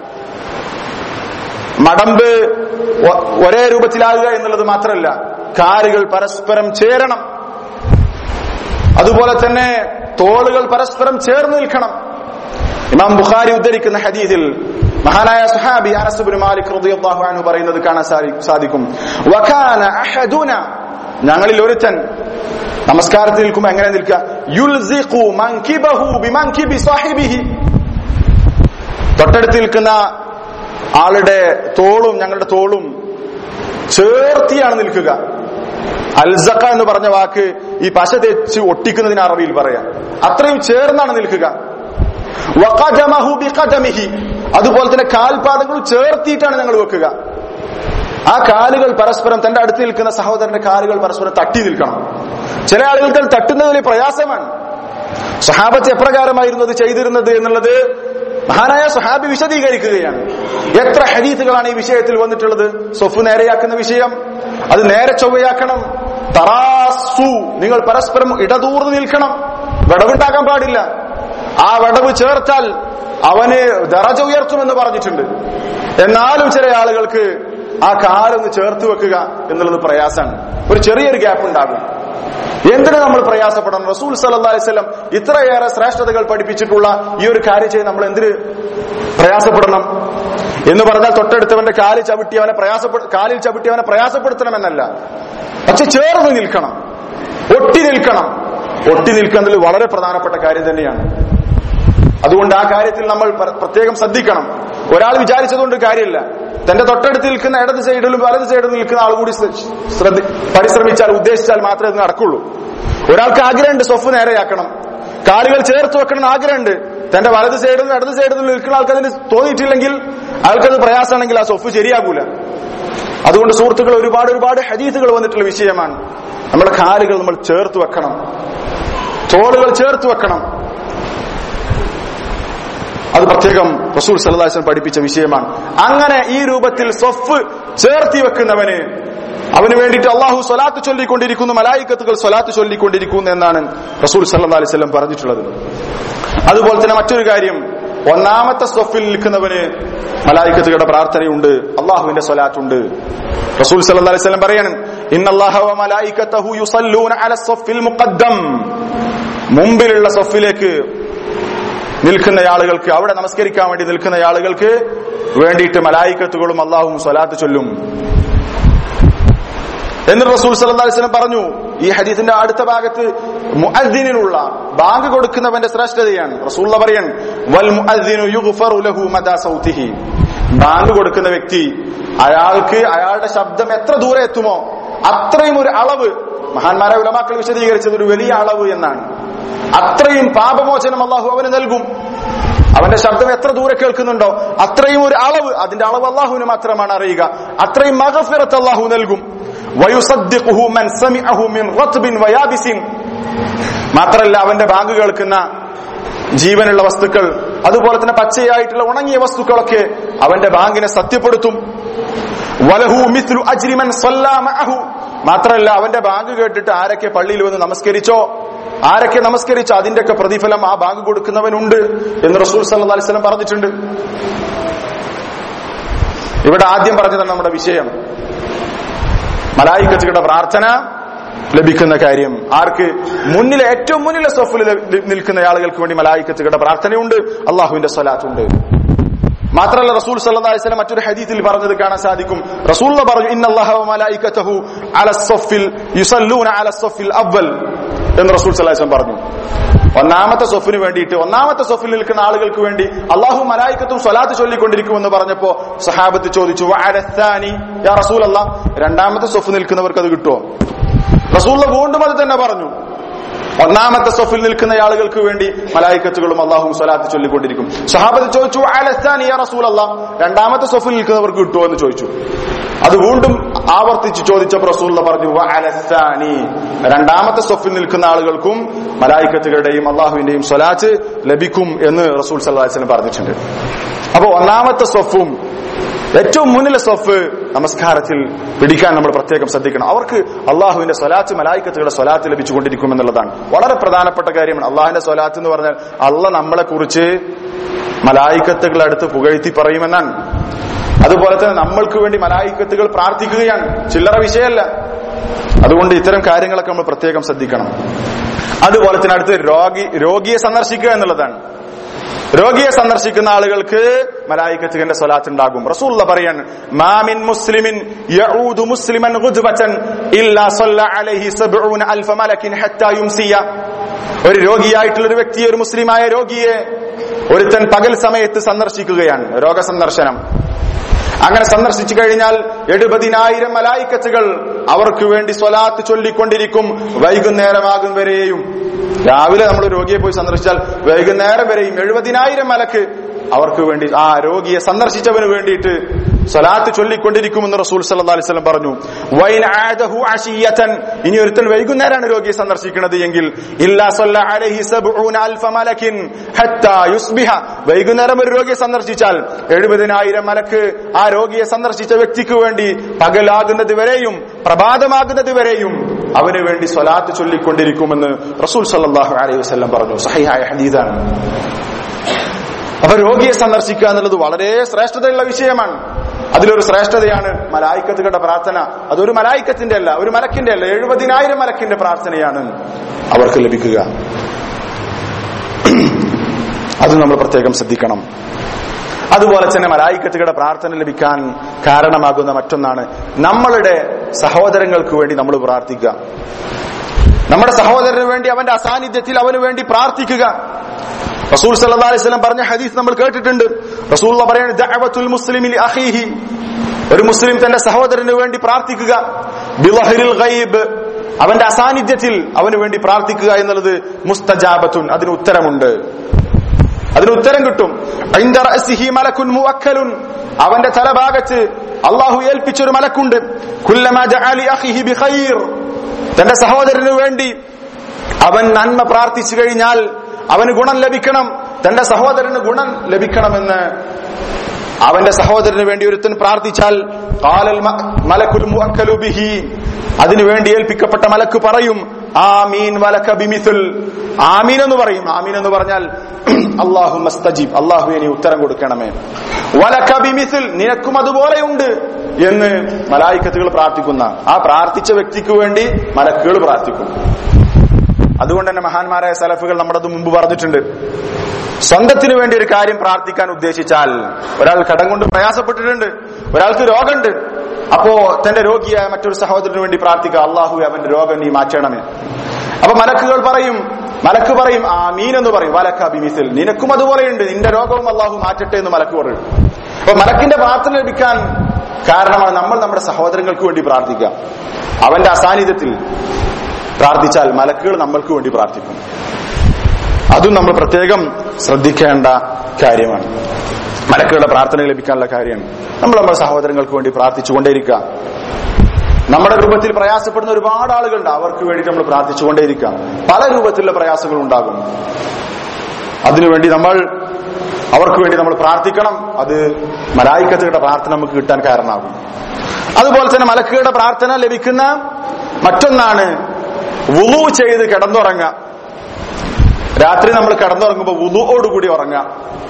[SPEAKER 1] മടമ്പ് ഒ- ഒരേ രൂപത്തിലാകുക എന്നുള്ളത് മാത്രമല്ല കാലുകൾ പരസ്പരം ചേരണം അതുപോലെ തന്നെ തോളുകൾ പരസ്പരം ചേർന്ന് നിൽക്കണം ഇമാം ബുഖാരി ഉദ്ധരിക്കുന്ന ഹദീസിൽ മഹാനായ സുഹാബി അനസുബിൻ മാലിക് റളിയല്ലാഹു അൻഹു പറയുന്നത് കാണാൻ സാധി- സാധിക്കും വകാന അഹദുന ഞങ്ങളിൽ ഒരുത്തൻ നമസ്കാരത്തിൽ നിൽക്കുമ്പോൾ എങ്ങനെ നിൽക്കുക യുൽസിഖു മൻകിബഹു ബിമൻകിബി സാഹിബിഹി തൊട്ടടുത്ത് നിൽക്കുന്ന ആളുടെ തോളും ഞങ്ങളുടെ തോളും ചേർത്തിയാണ് നിൽക്കുക അൽസക്ക എന്ന് പറഞ്ഞ വാക്ക് ഈ പശ തെച്ച് ഒട്ടിക്കുന്നതിന് അറബിയിൽ പറയാം അത്രയും ചേർന്നാണ് നിൽക്കുക വഖദമഹു ബിഖദമിഹി അതുപോലെ തന്നെ കാൽപാദങ്ങൾ ചേർത്തിയിട്ടാണ് ഞങ്ങൾ വെക്കുക ആ കാലുകൾ പരസ്പരം തന്റെ അടുത്ത് നിൽക്കുന്ന സഹോദരന്റെ കാലുകൾ പരസ്പരം തട്ടി നിൽക്കണം ചില ആളുകൾക്ക് അത് തട്ടുന്നത് വലിയ പ്രയാസമാണ് സഹാബത്ത് എപ്രകാരമായിരുന്നു അത് ചെയ്തിരുന്നത് എന്നുള്ളത് മഹാനായ സഹാബി വിശദീകരിക്കുകയാണ് എത്ര ഹദീസുകളാണ് ഈ വിഷയത്തിൽ വന്നിട്ടുള്ളത് സൊഫ് നേരെയാക്കുന്ന വിഷയം അത് നേരെ ചൊവ്വയാക്കണം തറാസു നിങ്ങൾ പരസ്പരം ഇടതൂർന്ന് നിൽക്കണം വിടവുണ്ടാകാൻ പാടില്ല ആ വിടവ് ചേർത്താൽ അവന് ദറജ ഉയർത്തുമെന്ന് പറഞ്ഞിട്ടുണ്ട് എന്നാലും ചില ആളുകൾക്ക് ആ കാലൊന്ന് ചേർത്ത് വെക്കുക എന്നുള്ളത് പ്രയാസമാണ് ഒരു ചെറിയൊരു ഗ്യാപ്പ് ഉണ്ടാകും എന്തിനു നമ്മൾ പ്രയാസപ്പെടണം റസൂൽ സല്ലല്ലാഹു അലൈഹി വസല്ലം ഇത്രയേറെ ശ്രേഷ്ഠതകൾ പഠിപ്പിച്ചിട്ടുള്ള ഈ ഒരു കാര്യം ചെയ്ത് നമ്മൾ എന്തിന് പ്രയാസപ്പെടണം എന്ന് പറഞ്ഞാൽ തൊട്ടടുത്തവന്റെ കാലിൽ ചവിട്ടി അവനെ പ്രയാസപ്പെ കാലിൽ ചവിട്ടി അവനെ പ്രയാസപ്പെടുത്തണമെന്നല്ല പക്ഷെ ചേർന്ന് നിൽക്കണം ഒട്ടി നിൽക്കണം ഒട്ടി നിൽക്കുന്നത് വളരെ പ്രധാനപ്പെട്ട കാര്യം തന്നെയാണ് അതുകൊണ്ട് ആ കാര്യത്തിൽ നമ്മൾ പ്ര- പ്രത്യേകം ശ്രദ്ധിക്കണം ഒരാൾ വിചാരിച്ചതുകൊണ്ട് കാര്യമില്ല തന്റെ തൊട്ടടുത്ത് നിൽക്കുന്ന ഇടത് സൈഡിലും വലത് സൈഡിലും നിൽക്കുന്ന ആൾ കൂടി ശ്ര- ശ്രദ്ധി പരിശ്രമിച്ചാൽ ഉദ്ദേശിച്ചാൽ മാത്രമേ ഇത് നടക്കുള്ളൂ ഒരാൾക്ക് ആഗ്രഹമുണ്ട് സ്വഫ് നേരെയാക്കണം കാലുകൾ ചേർത്ത് വെക്കണം എന്ന് ആഗ്രഹമുണ്ട് തന്റെ വലത് സൈഡിലും ഇടത് സൈഡിലും നിൽക്കുന്ന ആൾക്ക് അതിന് തോന്നിയിട്ടില്ലെങ്കിൽ അയാൾക്കത് പ്രയാസമാണെങ്കിൽ ആ സ്വഫ് ശരിയാകൂല അതുകൊണ്ട് സുഹൃത്തുക്കൾ ഒരുപാട് ഒരുപാട് ഹദീസുകൾ വന്നിട്ടുള്ള വിഷയമാണ് നമ്മുടെ കാലുകൾ നമ്മൾ ചേർത്ത് വെക്കണം തോളുകൾ ചേർത്ത് വെക്കണം അത് പ്രത്യേകം റസൂൽ സലഹുലം പഠിപ്പിച്ച വിഷയമാണ് അങ്ങനെ ഈ രൂപത്തിൽ സ്വഫ് ചേർത്തി വെക്കുന്നവന് അവന് വേണ്ടിയിട്ട് അള്ളാഹു സ്വലാത്ത് ചൊല്ലിക്കൊണ്ടിരിക്കുന്നു മലായിക്കത്തുകൾ സ്വലാത്ത് ചൊല്ലിക്കൊണ്ടിരിക്കുന്നു എന്നാണ് റസൂൽ സല്ലാ അലൈവല്ലം പറഞ്ഞിട്ടുള്ളത് അതുപോലെ തന്നെ മറ്റൊരു കാര്യം ഒന്നാമത്തെ സ്വഫിൽ നിൽക്കുന്നവന് മലായിക്കത്തുകളുടെ പ്രാർത്ഥനയുണ്ട് അള്ളാഹുവിന്റെ സ്വലാത്തുണ്ട് റസൂൽ സല്ലല്ലാഹു അലൈഹി വസല്ലം പറയാണ് ഇന്നല്ലാഹ വ മലായികതഹു യുസല്ലൂന അല സ്വഫിൽ മുഖദ്ദം മുമ്പിലുള്ള സ്വഫിലേക്ക് നിൽക്കുന്ന ആളുകൾക്ക് അവിടെ നമസ്കരിക്കാൻ വേണ്ടി നിൽക്കുന്ന ആളുകൾക്ക് വേണ്ടിയിട്ട് മലായിക്കത്തുകളും അള്ളാഹും സ്വലാത്ത് ചൊല്ലും എന്നിട്ട് റസൂൽ സല്ലല്ലാഹു അലൈഹി വസല്ലം പറഞ്ഞു ഈ ഹദീസിന്റെ അടുത്ത ഭാഗത്ത് മുഅദ്ദിനുള്ള ബാങ്ക് കൊടുക്കുന്നവന്റെ ശ്രേഷ്ഠതയാണ് റസൂൽ പറയൻ വൽ മുഅദ്ദിനു യുഗ്ഫറു ലഹു മദാ സൗതിഹി ബാങ്ക് കൊടുക്കുന്ന വ്യക്തി അയാൾക്ക് അയാളുടെ ശബ്ദം എത്ര ദൂരെ എത്തുമോ അത്രയും ഒരു അളവ് മഹാന്മാരെ ഉലമാക്കൾ വിശദീകരിച്ചത് ഒരു വലിയ അളവ് എന്നാണ് അത്രയും പാപമോചനം അള്ളാഹു അവന് നൽകും അവന്റെ ശബ്ദം എത്ര ദൂരെ കേൾക്കുന്നുണ്ടോ അത്രയും ഒരു അളവ് അതിന്റെ അളവ് അള്ളാഹുവിന് മാത്രമാണ് അറിയുക അത്രയും മഗഫിറത്ത് അള്ളാഹു നൽകും വയുസദ്ദിഖുഹു മൻ സമിഅഹു മിൻ റത്ബിൻ വയാബിസിൻ മാത്രല്ല അവന്റെ ബാങ്ക് കേൾക്കുന്ന ജീവനുള്ള വസ്തുക്കൾ അതുപോലെ തന്നെ പച്ചയായിട്ടുള്ള ഉണങ്ങിയ വസ്തുക്കളൊക്കെ അവന്റെ ബാങ്കിനെ സത്യപ്പെടുത്തും വലഹു മിസ്ലു അജ്രിമൻ സല്ലാ മഅഹു മാത്രമല്ല അവന്റെ ബാങ്ക് കേട്ടിട്ട് ആരൊക്കെ പള്ളിയിൽ വന്ന് നമസ്കരിച്ചോ ആരൊക്കെ നമസ്കരിച്ചോ അതിന്റെയൊക്കെ പ്രതിഫലം ആ ബാങ്ക് കൊടുക്കുന്നവനുണ്ട് എന്ന് റസൂൽ സല്ലല്ലാഹു അലൈഹി വസല്ലം പറഞ്ഞിട്ടുണ്ട് ഇവിടെ ആദ്യം പറഞ്ഞതാണ് നമ്മുടെ വിഷയം മലായിക്കച്ചുകളുടെ പ്രാർത്ഥന ലഭിക്കുന്ന കാര്യം ആർക്ക് മുന്നിലെ ഏറ്റവും മുന്നിലെ സൊഫിൽ നിൽക്കുന്ന ആളുകൾക്ക് വേണ്ടി മലായിക്കത്തുകളുടെ പ്രാർത്ഥനയുണ്ട് അള്ളാഹുവിന്റെ സ്വലാത്തുണ്ട് മാത്രമല്ല റസൂൽ സല്ലല്ലാഹു അലൈഹി വസല്ലം മറ്റൊരു ഹദീസിൽ പറഞ്ഞത് കാണാൻ സാധിക്കും റസൂൽ പറഞ്ഞു ഇന്നല്ലാഹ വ മലായികതഹു അല സഫിൽ യുസല്ലൂന അല സഫിൽ അവൽ എന്ന് റസൂൽ സല്ലല്ലാഹു അലൈഹി വസല്ലം പറഞ്ഞു ഒന്നാമത്തെ സൊഫിന് വേണ്ടിയിട്ട് ഒന്നാമത്തെ സൊഫിൽ നിൽക്കുന്ന ആളുകൾക്ക് വേണ്ടി അള്ളാഹു മലായിക്കത്തും സ്വലാത്ത് ചൊല്ലിക്കൊണ്ടിരിക്കുമെന്ന് പറഞ്ഞപ്പോ സഹാബത്ത് ചോദിച്ചു "വഅലത്താനി യാ റസൂൽ രണ്ടാമത്തെ സൊഫ് നിൽക്കുന്നവർക്ക് അത് കിട്ടുമോ റസൂൽ വീണ്ടും അത് തന്നെ പറഞ്ഞു ഒന്നാമത്തെ സൊഫിൽ നിൽക്കുന്ന ആളുകൾക്ക് വേണ്ടി മലായിക്കത്തുകളും അള്ളാഹും സ്വലാത്ത് ചൊല്ലിക്കൊണ്ടിരിക്കും സഹാബത്ത് ചോദിച്ചു അലസ്താനി യാ റസൂൽ അള്ളാഹ് രണ്ടാമത്തെ സൊഫിൽ നിൽക്കുന്നവർക്ക് കിട്ടുമോ എന്ന് ചോദിച്ചു അത് വീണ്ടും ആവർത്തിച്ച് ചോദിച്ചപ്പോൾ റസൂൽ പറഞ്ഞു "വ അലസ്താനി രണ്ടാമത്തെ സൊഫിൽ നിൽക്കുന്ന ആളുകൾക്കും മലായിക്കത്തുകളുടെയും അള്ളാഹുവിന്റെയും സ്വലാത്ത് ലഭിക്കും എന്ന് റസൂൽ സല്ലല്ലാഹു അലൈഹി വസല്ലം പറഞ്ഞിട്ടുണ്ട് അപ്പൊ ഒന്നാമത്തെ സൊഫും ഏറ്റവും മുന്നിലെ സൊഫ് നമസ്കാരത്തിൽ പിടിക്കാൻ നമ്മൾ പ്രത്യേകം ശ്രദ്ധിക്കണം അവർക്ക് അള്ളാഹുവിന്റെ സ്വലാത്ത് മലായിക്കത്തുകളുടെ സ്വലാത്ത് ലഭിച്ചുകൊണ്ടിരിക്കും എന്നുള്ളതാണ് വളരെ പ്രധാനപ്പെട്ട കാര്യമാണ് അള്ളാഹിന്റെ സ്വലാത്ത് എന്ന് പറഞ്ഞാൽ അള്ള നമ്മളെ കുറിച്ച് മലായിക്കത്തുകളുടെ അടുത്ത് പുകഴ്ത്തി പറയുമെന്നാണ് അതുപോലെ തന്നെ നമ്മൾക്ക് വേണ്ടി മലായിക്കത്തുകൾ പ്രാർത്ഥിക്കുകയാണ് ചില്ലറ വിഷയമല്ല അതുകൊണ്ട് ഇത്തരം കാര്യങ്ങളൊക്കെ നമ്മൾ പ്രത്യേകം ശ്രദ്ധിക്കണം അതുപോലെ തന്നെ അടുത്ത് രോഗി രോഗിയെ സന്ദർശിക്കുക എന്നുള്ളതാണ് രോഗിയെ സന്ദർശിക്കുന്ന ആളുകൾക്ക് മലായിക്കത്തിന്റെ സ്വലാത്ത് ഉണ്ടാകും റസൂള്ള പറയാൻ മാമിൻ മുസ്ലിമിൻ യഊദു മുസ്ലിമൻ ഗുദ്വതൻ ഇല്ലാ സല്ല അലൈഹി സബ്ഊന അൽഫ മലക്കിൻ ഹത്താ യുംസിയ ഒരു രോഗിയായിട്ടുള്ള ഒരു വ്യക്തി ഒരു മുസ്ലിമായ രോഗിയെ ഒരുത്തൻ പകൽ സമയത്ത് സന്ദർശിക്കുകയാണ് രോഗസന്ദർശനം അങ്ങനെ സന്ദർശിച്ചു കഴിഞ്ഞാൽ എഴുപതിനായിരം മലായിക്കത്തുകൾ അവർക്ക് വേണ്ടി സ്വലാത്ത് ചൊല്ലിക്കൊണ്ടിരിക്കും വൈകുന്നേരമാകും വരെയും രാവിലെ നമ്മൾ രോഗിയെ പോയി സന്ദർശിച്ചാൽ വൈകുന്നേരം വരെയും എഴുപതിനായിരം മലക്ക് അവർക്ക് വേണ്ടി ആ രോഗിയെ സന്ദർശിച്ചവന് വേണ്ടിയിട്ട് സ്വലാത്ത് ചൊല്ലിക്കൊണ്ടിരിക്കുമെന്ന് റസൂൽ സല്ലല്ലാഹു അലൈഹി വസല്ലം പറഞ്ഞു വൈൻ ആദഹു അശിയതൻ ഇനി ഒരുത്തൻ വൈകുന്നേരമാണ് രോഗിയെ സന്ദർശിക്കുന്നത് എങ്കിൽ ഇല്ലാ സല്ല അലൈഹി സബ്ഊന അൽഫ മലക്കിൻ ഹത്താ യുസ്ബിഹ വൈകുന്നേരം ഒരു രോഗിയെ സന്ദർശിച്ചാൽ എഴുപതിനായിരം മലക്ക് ആ രോഗിയെ സന്ദർശിച്ച വ്യക്തിക്ക് വേണ്ടി പകലാകുന്നത് വരെയും പ്രഭാതമാകുന്നത് വരെയും അവന് വേണ്ടി സ്വലാത്ത് ചൊല്ലിക്കൊണ്ടിരിക്കുമെന്ന് റസൂൽ സല്ലല്ലാഹു അലൈഹി വസല്ലം പറഞ്ഞു സഹിഹായ ഹദീദാണ് അപ്പൊ രോഗിയെ സന്ദർശിക്കുക എന്നുള്ളത് വളരെ ശ്രേഷ്ഠതയുള്ള വിഷയമാണ് അതിലൊരു ശ്രേഷ്ഠതയാണ് മലായിക്കത്തുകളുടെ പ്രാർത്ഥന അതൊരു മലായിക്കത്തിന്റെ അല്ല ഒരു മലക്കിന്റെ അല്ല എഴുപതിനായിരം മലക്കിന്റെ പ്രാർത്ഥനയാണ് അവർക്ക് ലഭിക്കുക അത് നമ്മൾ പ്രത്യേകം ശ്രദ്ധിക്കണം അതുപോലെ തന്നെ മലായിക്കത്തുകളുടെ പ്രാർത്ഥന ലഭിക്കാൻ കാരണമാകുന്ന മറ്റൊന്നാണ് നമ്മളുടെ സഹോദരങ്ങൾക്ക് വേണ്ടി നമ്മൾ പ്രാർത്ഥിക്കുക നമ്മുടെ സഹോദരന് വേണ്ടി അവന്റെ അസാന്നിധ്യത്തിൽ അവന് വേണ്ടി പ്രാർത്ഥിക്കുക റസൂൽ സല്ലല്ലാഹു അലൈഹി വസല്ലം പറഞ്ഞ ഹദീസ് നമ്മൾ കേട്ടിട്ടുണ്ട് റസൂൽ പറയുന്നത് ദഅവത്തുൽ മുസ്ലിമി ലി അഖീഹി ഒരു മുസ്ലിം തന്റെ സഹോദരന് വേണ്ടി പ്രാർത്ഥിക്കുക ബിളഹരിൽ ഗൈബ് അവന്റെ അസാന്നിധ്യത്തിൽ അവന് വേണ്ടി പ്രാർത്ഥിക്കുക എന്നുള്ളത് മുസ്തജാബത്തുൻ അതിന് ഉത്തരമുണ്ട് അതിന് ഉത്തരം കിട്ടും ഐന്ദ റഅസിഹി മലക്കുൻ മുവക്കലുൻ അവന്റെ തലഭാഗത്ത് അള്ളാഹു ഏൽപ്പിച്ചൊരു മലക്കുണ്ട് കുല്ലമാ ജഅ ലി അഖീഹി ബിഖൈർ തന്റെ സഹോദരന് വേണ്ടി അവൻ നന്മ പ്രാർത്ഥിച്ചു കഴിഞ്ഞാൽ അവന് ഗുണം ലഭിക്കണം തന്റെ സഹോദരന് ഗുണം ലഭിക്കണമെന്ന് അവന്റെ സഹോദരന് വേണ്ടി ഒരുത്തൻ പ്രാർത്ഥിച്ചാൽ ഖാലൽ മ- മലക്കുൽ മുഅക്കലു ബിഹി അതിനു വേണ്ടി ഏൽപ്പിക്കപ്പെട്ട മലക്ക് പറയും ആമീൻ വലക ബിമിഥുൽ ആമീൻ എന്ന് പറയും ആമീൻ എന്ന് പറഞ്ഞാൽ അള്ളാഹു മസ്തജീബ് അള്ളാഹു ഇനി ഉത്തരം കൊടുക്കണമേ വലക ബിമിഥുൽ നിനക്കും അതുപോലെയുണ്ട് എന്ന് മലായിക്കത്തുകൾ പ്രാർത്ഥിക്കുന്ന ആ പ്രാർത്ഥിച്ച വ്യക്തിക്ക് വേണ്ടി മലക്കുകൾ പ്രാർത്ഥിക്കും അതുകൊണ്ട് തന്നെ മഹാന്മാരായ സലഫുകൾ നമ്മുടെ അത് മുമ്പ് പറഞ്ഞിട്ടുണ്ട് സ്വന്തത്തിന് വേണ്ടി ഒരു കാര്യം പ്രാർത്ഥിക്കാൻ ഉദ്ദേശിച്ചാൽ ഒരാൾ കടം കൊണ്ട് പ്രയാസപ്പെട്ടിട്ടുണ്ട് ഒരാൾക്ക് രോഗമുണ്ട് അപ്പോ തന്റെ രോഗിയായ മറ്റൊരു സഹോദരന് വേണ്ടി പ്രാർത്ഥിക്കുക അള്ളാഹു അവന്റെ രോഗം നീ മാറ്റണമേ അപ്പൊ മലക്കുകൾ പറയും മലക്ക് പറയും ആ മീൻ എന്ന് പറയും വലക്ക ബിമിസിൽ നിനക്കും അതുപോലെയുണ്ട് നിന്റെ രോഗവും അള്ളാഹു മാറ്റട്ടെ എന്ന് മലക്ക് പറയും അപ്പൊ മലക്കിന്റെ പ്രാർത്ഥന ലഭിക്കാൻ കാരണമാണ് നമ്മൾ നമ്മുടെ സഹോദരങ്ങൾക്ക് വേണ്ടി പ്രാർത്ഥിക്കുക അവന്റെ അസാന്നിധ്യത്തിൽ പ്രാർത്ഥിച്ചാൽ മലക്കുകൾ നമ്മൾക്ക് വേണ്ടി പ്രാർത്ഥിക്കും അതും നമ്മൾ പ്രത്യേകം ശ്രദ്ധിക്കേണ്ട കാര്യമാണ് മലക്കുകളുടെ പ്രാർത്ഥന ലഭിക്കാനുള്ള കാര്യമാണ് നമ്മൾ നമ്മുടെ സഹോദരങ്ങൾക്ക് വേണ്ടി പ്രാർത്ഥിച്ചുകൊണ്ടേയിരിക്കുക നമ്മുടെ രൂപത്തിൽ പ്രയാസപ്പെടുന്ന ഒരുപാട് ആളുകളുണ്ട് അവർക്ക് വേണ്ടി നമ്മൾ പ്രാർത്ഥിച്ചുകൊണ്ടേയിരിക്കുക പല രൂപത്തിലുള്ള പ്രയാസങ്ങൾ ഉണ്ടാകും അതിനുവേണ്ടി നമ്മൾ അവർക്ക് വേണ്ടി നമ്മൾ പ്രാർത്ഥിക്കണം അത് മലായിക്കത്തുകളുടെ പ്രാർത്ഥന നമുക്ക് കിട്ടാൻ കാരണമാകും അതുപോലെ തന്നെ മലക്കുകളുടെ പ്രാർത്ഥന ലഭിക്കുന്ന മറ്റൊന്നാണ് വുളു ചെയ്ത് കിടന്നുറങ്ങുക രാത്രി നമ്മൾ കിടന്നുറങ്ങുമ്പോൾ വുളുവോടുകൂടി ഉറങ്ങുക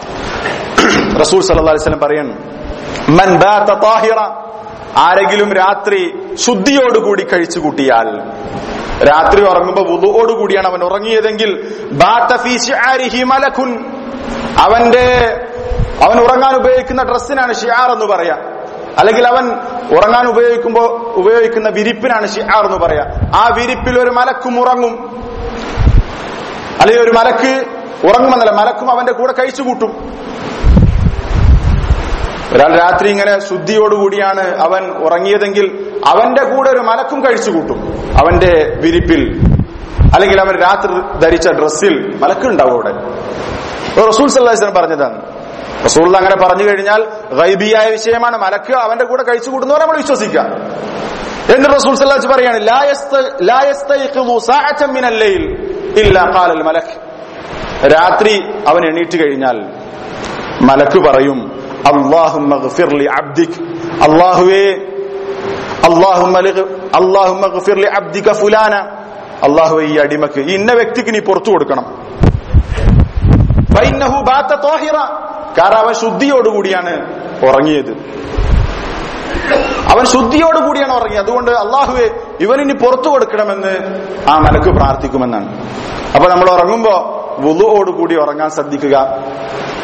[SPEAKER 1] റസൂൽ സല്ലല്ലാഹു അലൈഹി വസല്ലം പറയാണ് മൻ ബാത താഹിറ ആരെങ്കിലും രാത്രി ശുദ്ധിയോടുകൂടി കഴിച്ചു കൂട്ടിയാൽ രാത്രി ഉറങ്ങുമ്പോൾ വുളുവോടുകൂടിയാണ് അവൻ ഉറങ്ങിയതെങ്കിൽ ബാത ഫീ ശിആരിഹി മലക്കുൻ അവന്റെ അവൻ ഉറങ്ങാൻ ഉപയോഗിക്കുന്ന ഡ്രസ്സിനാണ് ഷിയാർ എന്ന് പറയാ അല്ലെങ്കിൽ അവൻ ഉറങ്ങാൻ ഉപയോഗിക്കുമ്പോ ഉപയോഗിക്കുന്ന വിരിപ്പിനാണ് ഷിയാർ എന്ന് പറയാ ആ വിരിപ്പിൽ ഒരു മലക്കും ഉറങ്ങും അല്ലെങ്കിൽ ഒരു മലക്ക് ഉറങ്ങുമെന്നല്ല മലക്കും അവന്റെ കൂടെ കഴിച്ചു കൂട്ടും ഒരാൾ രാത്രി ഇങ്ങനെ ശുദ്ധിയോടുകൂടിയാണ് അവൻ ഉറങ്ങിയതെങ്കിൽ അവന്റെ കൂടെ ഒരു മലക്കും കഴിച്ചു കൂട്ടും അവന്റെ വിരിപ്പിൽ അല്ലെങ്കിൽ അവൻ രാത്രി ധരിച്ച ഡ്രസ്സിൽ മലക്കുണ്ടാവും അവിടെ ഇപ്പൊ റസൂൽ സല്ലാസ്ലം പറഞ്ഞതാണ് റസൂൽ അങ്ങനെ പറഞ്ഞു കഴിഞ്ഞാൽ ഗൈബിയായ വിഷയമാണ് മലക്ക് അവന്റെ കൂടെ കഴിച്ചു കൂട്ടുന്നവരെ നമ്മൾ വിശ്വസിക്കുക എന്നിട്ട് റസൂൽ സല്ലാസ് പറയാണ് "ലാ യസ്ത- ലാ യസ്തയ്ഖിദു സാഅത്തൻ മിനൽ ലൈൽ ഇല്ലാ ഖാലൽ മലക്ക് രാത്രി അവൻ എണീറ്റ് കഴിഞ്ഞാൽ മലക്ക് പറയും അള്ളാഹുമ്മ ഗഫിർ ലി അബ്ദിക് അള്ളാഹുവേ അള്ളാഹുമ്മ ലി- അള്ളാഹുമ്മ ഗഫിർ ലി അബ്ദിക ഫുലാന അള്ളാഹുവേ ഈ അടിമക്ക് ഈ ഇന്ന വ്യക്തിക്ക് നീ പുറത്തു കൊടുക്കണം ഫൈന്നഹു ബാത്ത ത്വാഹിറ. കാരണം അവൻ ശുദ്ധിയോടുകൂടിയാണ് ഉറങ്ങിയത് അവൻ ശുദ്ധിയോടുകൂടിയാണ് ഉറങ്ങിയത് അതുകൊണ്ട് അള്ളാഹുവെ ഇവനിനി പുറത്തു കൊടുക്കണമെന്ന് ആ മലക്ക് പ്രാർത്ഥിക്കുമെന്നാണ് അപ്പൊ നമ്മൾ ഉറങ്ങുമ്പോ വുളുവോടുകൂടി ഉറങ്ങാൻ ശ്രദ്ധിക്കുക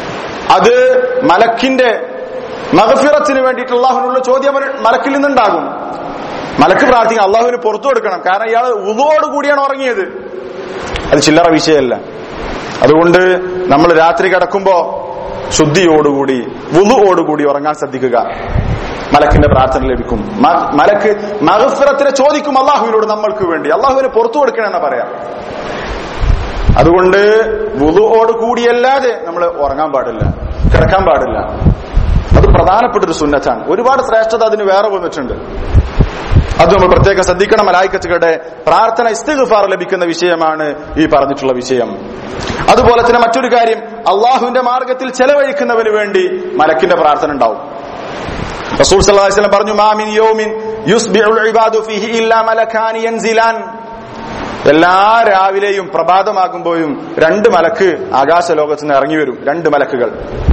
[SPEAKER 1] അത് മലക്കിന്റെ മഹഫിറത്തിന് വേണ്ടിയിട്ട് അള്ളാഹുവിനുള്ള ചോദ്യം അവന് മലക്കിൽ നിന്നുണ്ടാകും മലക്ക് പ്രാർത്ഥിക്കണം അള്ളാഹുവിന് പുറത്തു കൊടുക്കണം കാരണം ഇയാൾ ഉതോട് കൂടിയാണ് ഉറങ്ങിയത് അത് ചില്ലറ വിഷയമല്ല അതുകൊണ്ട് നമ്മൾ രാത്രി കിടക്കുമ്പോ ശുദ്ധിയോടുകൂടി വുളുവോടുകൂടി ഉറങ്ങാൻ ശ്രദ്ധിക്കുക മലക്കിന്റെ പ്രാർത്ഥന ലഭിക്കും മ- മലക്ക് മഹഫിറത്തിനെ ചോദിക്കും അള്ളാഹുവിനോട് നമ്മൾക്ക് വേണ്ടി അള്ളാഹുവിന് പുറത്തു കൊടുക്കണമെന്ന് പറയാം അതുകൊണ്ട് വുളുവോട് കൂടിയല്ലാതെ നമ്മൾ ഉറങ്ങാൻ പാടില്ല കിടക്കാൻ പാടില്ല അത് പ്രധാനപ്പെട്ട ഒരു സുന്നത്താണ് ഒരുപാട് ശ്രേഷ്ഠത അതിന് വേറെ വന്നിട്ടുണ്ട് അത് നമ്മൾ പ്രത്യേകം ശ്രദ്ധിക്കണം മലായിക്കത്തുകളുടെ പ്രാർത്ഥന ഇസ്തിഗ്ഫാർ ലഭിക്കുന്ന വിഷയമാണ് ഈ പറഞ്ഞിട്ടുള്ള വിഷയം അതുപോലെ തന്നെ മറ്റൊരു കാര്യം അള്ളാഹുവിന്റെ മാർഗത്തിൽ ചെലവഴിക്കുന്നവന് വേണ്ടി മലക്കിന്റെ പ്രാർത്ഥന ഉണ്ടാവും റസൂൽ സല്ലല്ലാഹു അലൈഹി വസല്ലം പറഞ്ഞു മാമിൻ യൗമിൻ യുസ്ബിഉൽ ഇബാദു ഫീഹി ഇല്ലാ മലക്കാനി യൻസിലാൻ എല്ലാ രാവിലെയും പ്രഭാതമാകുമ്പോഴും രണ്ട് മലക്ക് ആകാശ ലോകത്ത് നിന്ന് ഇറങ്ങി വരും രണ്ട് മലക്കുകൾ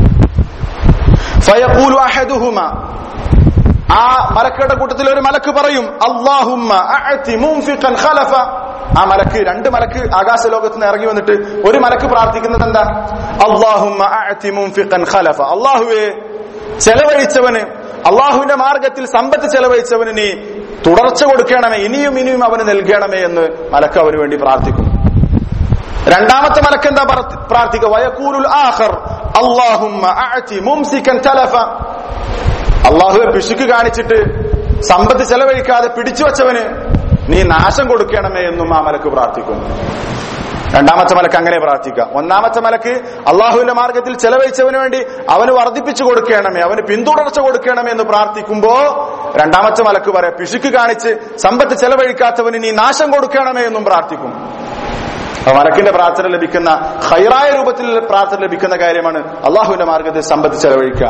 [SPEAKER 1] ഫയഖൂലു അഹദുഹുമ ആ മലക്കുകളുടെ കൂട്ടത്തിൽ ഒരു മലക്ക് പറയും അള്ളാഹുമ്മ അഅതി മുൻഫിഖൻ ഖലഫ ആ മലക്ക് രണ്ട് മലക്ക് ആകാശ ലോകത്ത് നിന്ന് ഇറങ്ങി വന്നിട്ട് ഒരു മലക്ക് പ്രാർത്ഥിക്കുന്നത് എന്താ അള്ളാഹുമ്മ അഅതി മുൻഫിഖൻ ഖലഫ അള്ളാഹുവേ ചെലവഴിച്ചവന് അള്ളാഹുവിന്റെ മാർഗത്തിൽ സമ്പത്ത് ചെലവഴിച്ചവന് നീ തുടർച്ച കൊടുക്കണമേ ഇനിയും ഇനിയും അവന് നൽകണമേ എന്ന് മലക്ക് അവന് വേണ്ടി പ്രാർത്ഥിക്കും രണ്ടാമത്തെ മലക്ക് എന്താ പറ- പ്രാർത്ഥിക്കുക വയക്കൂലുൽ ആഖർ അല്ലാഹുമ്മ അഅതി മുംസികൻ തലഫ അള്ളാഹുവെ പിശുക്ക് കാണിച്ചിട്ട് സമ്പത്ത് ചെലവഴിക്കാതെ പിടിച്ചു വച്ചവന് നീ നാശം കൊടുക്കണമേ എന്നും ആ മലക്ക് പ്രാർത്ഥിക്കും രണ്ടാമത്തെ മലക്ക് അങ്ങനെ പ്രാർത്ഥിക്കാം ഒന്നാമത്തെ മലക്ക് അള്ളാഹുവിന്റെ മാർഗത്തിൽ ചെലവഴിച്ചവന് വേണ്ടി അവന് വർദ്ധിപ്പിച്ചു കൊടുക്കണമേ അവന് പിന്തുടർച്ച കൊടുക്കണമേ എന്ന് പ്രാർത്ഥിക്കുമ്പോ രണ്ടാമത്തെ മലക്ക് പറയാം പിശുക്ക് കാണിച്ച് സമ്പത്ത് ചെലവഴിക്കാത്തവന് നീ നാശം കൊടുക്കണമേ എന്നും പ്രാർത്ഥിക്കും അപ്പൊ മലക്കിന്റെ പ്രാർത്ഥന ലഭിക്കുന്ന ഹൈറായ രൂപത്തിൽ പ്രാർത്ഥന ലഭിക്കുന്ന കാര്യമാണ് അള്ളാഹുവിന്റെ മാർഗത്തിൽ സമ്പത്ത് ചെലവഴിക്കുക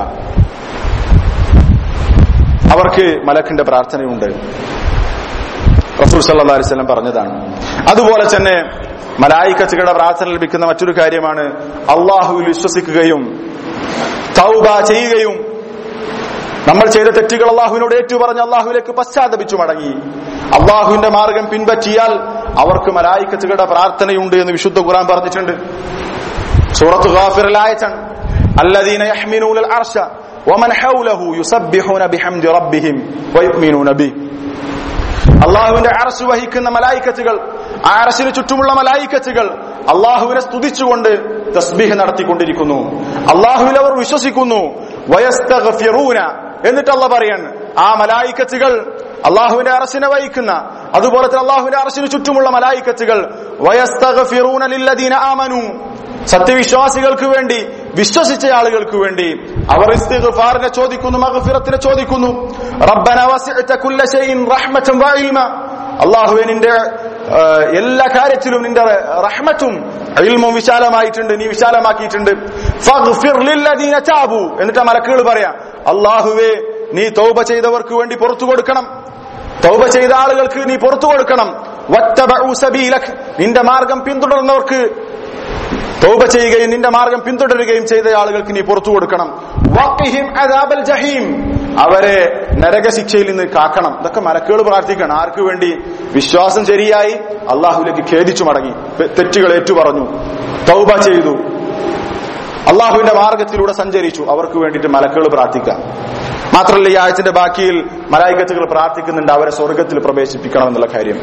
[SPEAKER 1] അവർക്ക് മലക്കിന്റെ പ്രാർത്ഥനയുണ്ട് റസൂൽ സല്ലല്ലാഹു അലൈഹി വസല്ലം പറഞ്ഞതാണ് അതുപോലെ തന്നെ മലായിക്കച്ചുകളുടെ പ്രാർത്ഥന ലഭിക്കുന്ന മറ്റൊരു കാര്യമാണ് അള്ളാഹുവിൽ വിശ്വസിക്കുകയും തൗബ ചെയ്യുകയും നമ്മൾ ചെയ്ത തെറ്റുകൾ അള്ളാഹുവിനോട് ഏറ്റുപറഞ്ഞ് അള്ളാഹുവിലേക്ക് പശ്ചാത്തപിച്ചു മടങ്ങി അള്ളാഹുവിന്റെ മാർഗം പിൻപറ്റിയാൽ അവർക്ക് മലായിക്കച്ചുകളുടെ പ്രാർത്ഥനയുണ്ട് എന്ന് വിശുദ്ധ ഖുർആൻ പറഞ്ഞിട്ടുണ്ട് സൂറത്ത് ഗാഫിറിലായച്ചാണ് الذين يحملون العرش ومن حوله يسبحون بحمد ربهم ويؤمنون به അള്ളാഹുവിന്റെ അറസ് വഹിക്കുന്ന മലായിക്കത്തുകൾ ആ അറസിന് ചുറ്റുമുള്ള മലായിക്കത്തുകൾ അള്ളാഹുവിനെ സ്തുതിച്ചുകൊണ്ട് തസ്ബീഹ് നടത്തിക്കൊണ്ടിരിക്കുന്നു അള്ളാഹുവിൽ അവർ വിശ്വസിക്കുന്നു വയസ്തഗ്ഫിറൂന എന്നിട്ട് അള്ള പറയാൻ ആ മലായിക്കത്തുകൾ അള്ളാഹുവിന്റെ അറസിനെ വഹിക്കുന്ന അതുപോലെ തന്നെ അള്ളാഹുവിന്റെ അറസിന് ചുറ്റുമുള്ള മലായിക്കത്തുകൾ വയസ്തഗ്ഫിറൂന ലില്ലദീന ആമനു സത്യവിശ്വാസികൾക്ക് വേണ്ടി വിശ്വസിച്ച ആളുകൾക്ക് വേണ്ടി അവർ ഇസ്തിഗ്ഫാറിനെ ചോദിക്കുന്നു മഗ്ഫിറത്തിനെ ചോദിക്കുന്നു റബ്ബന വസിഅത കുല്ല ഷൈഇൻ റഹ്മതൻ വഇൽമ അല്ലാഹുവേ നിന്റെ ആ, എല്ലാ കാര്യത്തിലും നിന്റെ റഹ്മത്തും ഇൽമും വിശാലമായിട്ടുണ്ട് നീ വിശാലമാക്കിയിട്ടുണ്ട് ഫഗ്ഫിർ ലില്ലദീന താബു എന്നിട്ട് ആ മലക്കുകൾ പറയാ അല്ലാഹുവേ നീ തൗബ ചെയ്തവർക്ക് വേണ്ടി പുറത്തു കൊടുക്കണം തൗബ ചെയ്ത ആളുകൾക്ക് നീ പുറത്തു കൊടുക്കണം വത്തബഉ സബീലക് നിന്റെ മാർഗം പിന്തുടർന്നവർക്ക് തൗബ ചെയ്യുകയും നിന്റെ മാർഗം പിന്തുടരുകയും ചെയ്ത ആളുകൾക്ക് നീ പുറത്തു കൊടുക്കണം വഖിഹിം അദാബൽ ജഹീം അവരെ നരകശിക്ഷയിൽ നിന്ന് കാക്കണം ഇതൊക്കെ മലക്കുകൾ പ്രാർത്ഥിക്കണം ആർക്ക് വേണ്ടി വിശ്വാസം ശരിയായി അള്ളാഹുവിലേക്ക് ഖേദിച്ചു മടങ്ങി തെ- തെറ്റുകൾ ഏറ്റുപറഞ്ഞു തൗബ ചെയ്തു അള്ളാഹുവിന്റെ മാർഗത്തിലൂടെ സഞ്ചരിച്ചു അവർക്ക് വേണ്ടിയിട്ട് മലക്കുകൾ പ്രാർത്ഥിക്കാം മാത്രമല്ല ഈ ആഴ്ചന്റെ ബാക്കിയിൽ മലായിക്കത്തുകൾ പ്രാർത്ഥിക്കുന്നുണ്ട് അവരെ സ്വർഗത്തിൽ പ്രവേശിപ്പിക്കണം എന്നുള്ള കാര്യം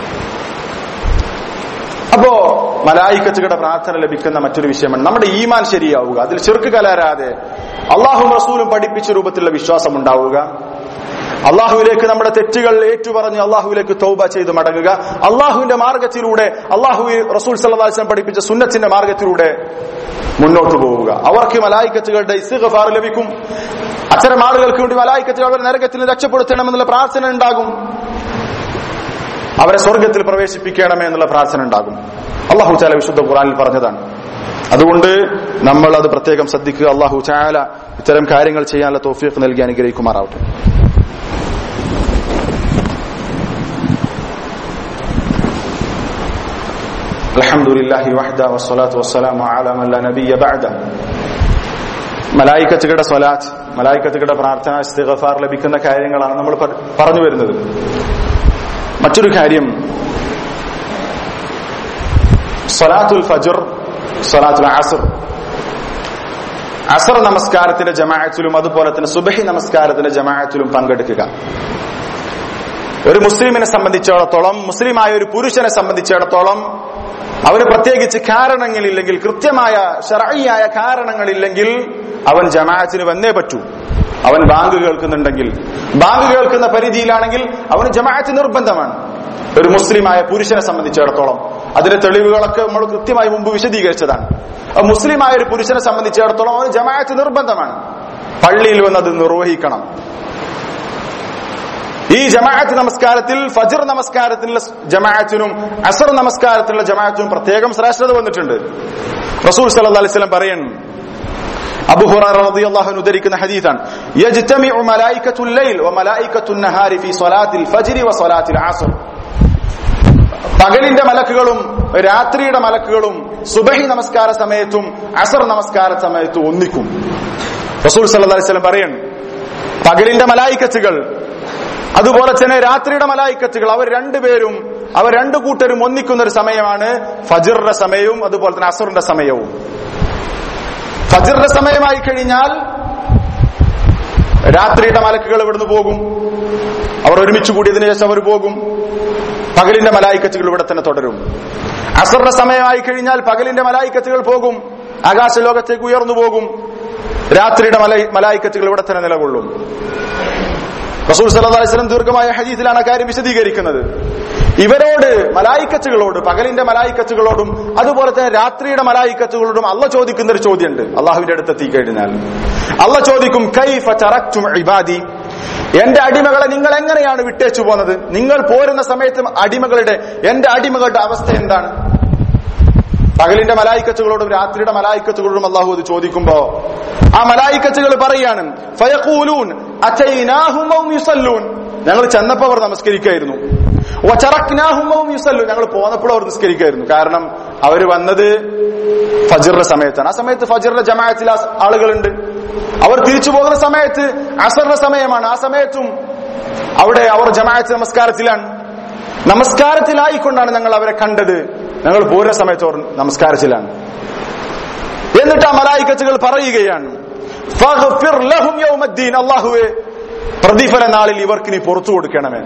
[SPEAKER 1] അപ്പോ മലായിക്കത്തുകളുടെ പ്രാർത്ഥന ലഭിക്കുന്ന മറ്റൊരു വിഷയമാണ് നമ്മുടെ ഈമാൻ ശരിയാവുക അതിൽ ചെറുക്ക് കലരാതെ അള്ളാഹും റസൂലും പഠിപ്പിച്ച രൂപത്തിലുള്ള വിശ്വാസം ഉണ്ടാവുക അള്ളാഹുവിലേക്ക് നമ്മുടെ തെറ്റുകൾ ഏറ്റുപറഞ്ഞ് അള്ളാഹുവിലേക്ക് തൗബ ചെയ്ത് മടങ്ങുക അള്ളാഹുവിന്റെ മാർഗത്തിലൂടെ അള്ളാഹു റസൂൽ സല്ലാസ്ലം പഠിപ്പിച്ച സുന്നത്തിന്റെ മാർഗത്തിലൂടെ മുന്നോട്ട് പോവുക അവർക്ക് മലായിക്കത്തുകളുടെ ഇസ്തിഗ്ഫാർ ലഭിക്കും അത്തരം ആളുകൾക്ക് വേണ്ടി മലായിക്കത്തുകൾ അവരെ നരകത്തിൽ നിന്ന് രക്ഷപ്പെടുത്തണമെന്നുള്ള പ്രാർത്ഥന ഉണ്ടാകും അവരെ സ്വർഗത്തിൽ പ്രവേശിപ്പിക്കണമേ എന്നുള്ള പ്രാർത്ഥന ഉണ്ടാകും അള്ളാഹു ചാല വിശുദ്ധ ഖുറാനിൽ പറഞ്ഞതാണ് അതുകൊണ്ട് നമ്മൾ അത് പ്രത്യേകം ശ്രദ്ധിക്കുക അള്ളാഹു ചാല ഇത്തരം കാര്യങ്ങൾ ചെയ്യാനുള്ള തോഫീഖ് നൽകി അനുഗ്രഹിക്കുമാറാവട്ടെ الحمد لله وحده والصلاة والسلام على من لا نبي بعده മലായിക്കത്തുകളുടെ സ്വലാത്ത് മലായിക്കത്തുകളുടെ പ്രാർത്ഥന ഇസ്തിഗഫാർ ലഭിക്കുന്ന കാര്യങ്ങളാണ് നമ്മൾ പ- പറഞ്ഞു വരുന്നത് മറ്റൊരു കാര്യം സലാത്തുൽ ഫജർ സലാത്തുൽ അസർ അസർ നമസ്കാരത്തിന്റെ ജമാഅത്തിലും അതുപോലെ തന്നെ സുബഹി നമസ്കാരത്തിന്റെ ജമാഅത്തിലും പങ്കെടുക്കുക ഒരു മുസ്ലിമിനെ സംബന്ധിച്ചിടത്തോളം മുസ്ലിമായ ഒരു പുരുഷനെ സംബന്ധിച്ചിടത്തോളം അവന് പ്രത്യേകിച്ച് കാരണങ്ങളില്ലെങ്കിൽ കൃത്യമായ ഷറയ്യായ കാരണങ്ങളില്ലെങ്കിൽ അവൻ ജമാഅത്തിന് വന്നേ പറ്റൂ അവൻ ബാങ്ക് കേൾക്കുന്നുണ്ടെങ്കിൽ ബാങ്ക് കേൾക്കുന്ന പരിധിയിലാണെങ്കിൽ അവന് ജമാഅത്ത് നിർബന്ധമാണ് ഒരു മുസ്ലിമായ പുരുഷനെ സംബന്ധിച്ചിടത്തോളം അതിന്റെ തെളിവുകളൊക്കെ നമ്മൾ കൃത്യമായി മുമ്പ് വിശദീകരിച്ചതാണ് അപ്പൊ മുസ്ലിമായ ഒരു പുരുഷനെ സംബന്ധിച്ചിടത്തോളം അവന് ജമാഅത്ത് നിർബന്ധമാണ് പള്ളിയിൽ വന്ന് അത് നിർവഹിക്കണം ഈ ജമാഅത്ത് നമസ്കാരത്തിൽ ഫജർ നമസ്കാരത്തിലുള്ള ജമാഅത്തിനും അസർ നമസ്കാരത്തിലുള്ള ജമാഅത്തിനും പ്രത്യേകം ശ്രേഷ്ഠത വന്നിട്ടുണ്ട് റസൂൽ സല്ലല്ലാഹു അലൈഹി വസല്ലം പറയുന്നു അബു ഹുറൈറ റളിയല്ലാഹു അൻഹു ഉദ്ധരിക്കുന്ന ഹദീസാണ് യജ്തമിഉ മലായികത്തുൽ ലൈൽ വ മലായികത്തുൻ നഹാരി ഫീ സ്വലാത്തിൽ ഫജ്രി വ സ്വലാത്തിൽ അസ്ർ പകലിന്റെ മലക്കുകളും രാത്രിയുടെ മലക്കുകളും സുബഹി നമസ്കാര സമയത്തും അസർ നമസ്കാര സമയത്തും ഒന്നിക്കും റസൂൽ സല്ലല്ലാഹു അലൈഹി വസല്ലം പറയുന്നു പകലിന്റെ മലായിക്കത്തുകൾ അതുപോലെ തന്നെ രാത്രിയുടെ മലായിക്കത്തുകൾ അവർ രണ്ടുപേരും അവർ രണ്ടു കൂട്ടരും ഒന്നിക്കുന്ന ഒരു സമയമാണ് ഫജിറിന്റെ സമയവും അതുപോലെ തന്നെ അസറിന്റെ സമയവും ഫജിറിന്റെ സമയമായി കഴിഞ്ഞാൽ രാത്രിയുടെ മലക്കുകൾ ഇവിടുന്ന് പോകും അവർ ഒരുമിച്ച് കൂടിയതിനു ശേഷം അവർ പോകും പകലിന്റെ മലായിക്കച്ചുകൾ ഇവിടെ തന്നെ തുടരും അസറിന്റെ സമയമായി കഴിഞ്ഞാൽ പകലിന്റെ മലായിക്കച്ചുകൾ പോകും ആകാശലോകത്തേക്ക് ഉയർന്നു പോകും രാത്രിയുടെ മല മലായിക്കച്ചുകൾ ഇവിടെ തന്നെ നിലകൊള്ളും റസൂൽ സല്ലല്ലാഹു അലൈഹി വസല്ലം ദീർഘമായ ഹദീസിലാണ് ആ കാര്യം വിശദീകരിക്കുന്നത് ഇവരോട് മലായിക്കച്ചുകളോട് പകലിന്റെ മലായിക്കച്ചുകളോടും അതുപോലെ തന്നെ രാത്രിയുടെ മലായിക്കച്ചുകളോടും അല്ല ചോദിക്കുന്ന ഒരു ചോദ്യമുണ്ട് അള്ളാഹുവിന്റെ അടുത്ത് എത്തിക്കഴിഞ്ഞാൽ അല്ല ചോദിക്കും കൈഫ തറക്തും ഇബാദി എന്റെ അടിമകളെ നിങ്ങൾ എങ്ങനെയാണ് വിട്ടേച്ചു പോകുന്നത് നിങ്ങൾ പോരുന്ന സമയത്ത് അടിമകളുടെ എന്റെ അടിമകളുടെ അവസ്ഥ എന്താണ് പകലിന്റെ മലായിക്കച്ചുകളോടും രാത്രിയുടെ മലായിക്കച്ചുകളോടും അള്ളാഹു അത് ചോദിക്കുമ്പോ ആ മലായിക്കച്ചുകൾ പറയാണ് ഫയഖൂലൂൻ അതൈനാഹും വഹും യുസല്ലൂൻ ഞങ്ങൾ ചെന്നപ്പോ അവർ നമസ്കരിക്കായിരുന്നു വചറക്നാഹും യുസല്ലു ഞങ്ങൾ പോന്നപ്പോൾ അവർ നിസ്കരിക്കായിരുന്നു കാരണം അവർ വന്നത് ഫജറിന്റെ സമയത്താണ് ആ സമയത്ത് ഫജറിന്റെ ജമാഅത്തിൽ ആ ആളുകളുണ്ട് അവർ തിരിച്ചു പോകുന്ന സമയത്ത് അസറിന്റെ സമയമാണ് ആ സമയത്തും അവിടെ അവർ ജമാഅത്ത് നമസ്കാരത്തിലാണ് നമസ്കാരത്തിലായിക്കൊണ്ടാണ് ഞങ്ങൾ അവരെ കണ്ടത് ഞങ്ങൾ പോരുന്ന സമയത്ത് അവർ നമസ്കാരത്തിലാണ് എന്നിട്ട് ആ മലായിക്കച്ചുകൾ പറയുകയാണ് ഫഗ്ഫിർ ലഹും യൗമദ്ദീൻ അല്ലാഹുവേ പ്രതിഫല നാളിൽ ഇവർക്ക് നീ പുറത്തു കൊടുക്കണമേ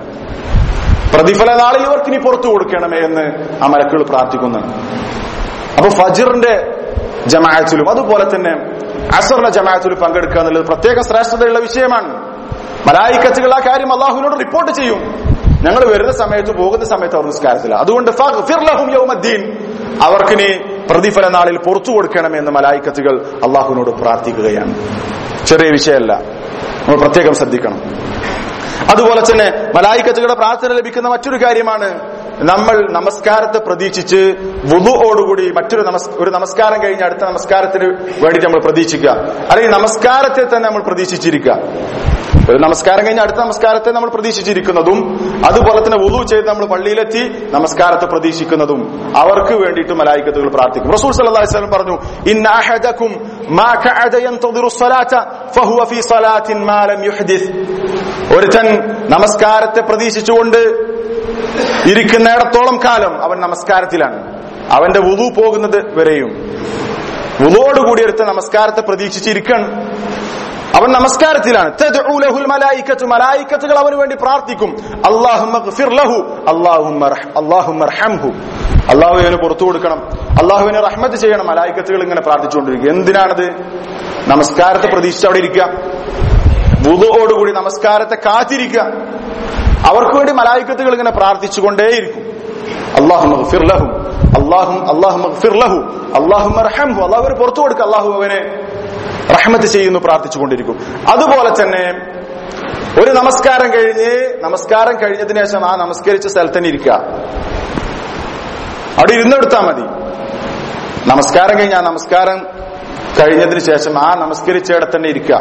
[SPEAKER 1] പ്രതിഫല നാളിൽ ഇവർക്ക് നീ പുറത്തു കൊടുക്കണമേ എന്ന് ആ മലക്കുകൾ പ്രാർത്ഥിക്കുന്നുണ്ട് അപ്പൊ ഫജിറിന്റെ ജമാഅത്തിലും അതുപോലെ തന്നെ അസറിന്റെ ജമാഅത്തിലും പങ്കെടുക്കുക എന്നുള്ളത് പ്രത്യേക ശ്രേഷ്ഠതയുള്ള വിഷയമാണ് മലായിക്കച്ചുകൾ ആ കാര്യം അള്ളാഹുവിനോട് റിപ്പോർട്ട് ചെയ്യും ഞങ്ങൾ വരുന്ന സമയത്ത് പോകുന്ന സമയത്ത് അവർ നിസ്കാരത്തില്ല അതുകൊണ്ട് ഫഗ്ഫിർ ലഹും യൗമദ്ദീൻ അവർക്ക് നീ പ്രതിഫല നാളിൽ പുറത്തു കൊടുക്കണമേ എന്ന് മലായിക്കത്തുകൾ അള്ളാഹുവിനോട് പ്രാർത്ഥിക്കുകയാണ് ചെറിയ വിഷയമല്ല നമ്മൾ പ്രത്യേകം ശ്രദ്ധിക്കണം അതുപോലെ തന്നെ മലായിക്കത്തുകളുടെ പ്രാർത്ഥന ലഭിക്കുന്ന മറ്റൊരു കാര്യമാണ് നമ്മൾ നമസ്കാരത്തെ പ്രതീക്ഷിച്ച് വുതുവോടുകൂടി മറ്റൊരു നമസ് ഒരു നമസ്കാരം കഴിഞ്ഞ് അടുത്ത നമസ്കാരത്തിന് വേണ്ടിയിട്ട് നമ്മൾ പ്രതീക്ഷിക്കുക അല്ലെങ്കിൽ നമസ്കാരത്തെ തന്നെ നമ്മൾ പ്രതീക്ഷിച്ചിരിക്കുക ഒരു നമസ്കാരം കഴിഞ്ഞ് അടുത്ത നമസ്കാരത്തെ നമ്മൾ പ്രതീക്ഷിച്ചിരിക്കുന്നതും അതുപോലെ തന്നെ വുതു ചെയ്ത് നമ്മൾ പള്ളിയിലെത്തി നമസ്കാരത്തെ പ്രതീക്ഷിക്കുന്നതും അവർക്ക് വേണ്ടിയിട്ട് മലായിക്കത്തുകൾ പ്രാർത്ഥിക്കും റസൂൽ സല്ലല്ലാഹു അലൈഹി വസല്ലം പറഞ്ഞു ഇന്ന അഹദകും മാ കഅദ യൻതദിറു സ്വലാത ഫഹുവ ഫീ സ്വലാത്തിൻ മാ ലം യുഹ്ദിസ് ഒരുത്തൻ നമസ്കാരത്തെ പ്രതീക്ഷിച്ചുകൊണ്ട് ഇരിക്കുന്നിടത്തോളം കാലം അവൻ നമസ്കാരത്തിലാണ് അവന്റെ വുതു പോകുന്നത് വരെയും വുതുവോടുകൂടി എടുത്ത നമസ്കാരത്തെ പ്രതീക്ഷിച്ചിരിക്കണം അവൻ നമസ്കാരത്തിലാണ് തദ്ഉ ലഹുൽ മലായികത്തു മലായികത്തുകൾ അവന് വേണ്ടി പ്രാർത്ഥിക്കും അല്ലാഹുമ്മ ഗ്ഫിർ ലഹു അല്ലാഹുമ്മ റഹ് അല്ലാഹുമ്മ റഹംഹു അല്ലാഹുവിനെ പുറത്തു കൊടുക്കണം അല്ലാഹുവിനെ റഹ്മത്ത് ചെയ്യണം മലായികത്തുകൾ ഇങ്ങനെ പ്രാർത്ഥിച്ചുകൊണ്ടിരിക്കും എന്തിനാണത് നമസ്കാരത്തെ പ്രതീക്ഷിച്ച് അവിടെ ഇരിക്കുക വുതുവോടുകൂടി നമസ്കാരത്തെ കാത്തിരിക്കുക അവർക്ക് വേണ്ടി മലായിക്കത്തുകൾ ഇങ്ങനെ പ്രാർത്ഥിച്ചുകൊണ്ടേയിരിക്കും അള്ളാഹു മഗ്ഫിർ ലഹു അള്ളാഹു അള്ളാഹു മഗ്ഫിർ ലഹു അള്ളാഹു റഹംഹു അള്ളാഹു അവന് പുറത്തു കൊടുക്കുക അള്ളാഹു അവനെ റഹ്മത്ത് ചെയ്യുന്നു പ്രാർത്ഥിച്ചുകൊണ്ടിരിക്കും അതുപോലെ തന്നെ ഒരു നമസ്കാരം കഴിഞ്ഞ് നമസ്കാരം കഴിഞ്ഞതിന് ശേഷം ആ നമസ്കരിച്ച സ്ഥലത്ത് തന്നെ ഇരിക്കുക അവിടെ ഇരുന്നെടുത്താൽ മതി നമസ്കാരം കഴിഞ്ഞ് ആ നമസ്കാരം കഴിഞ്ഞതിന് ശേഷം ആ നമസ്കരിച്ചിടത്ത് തന്നെ ഇരിക്കുക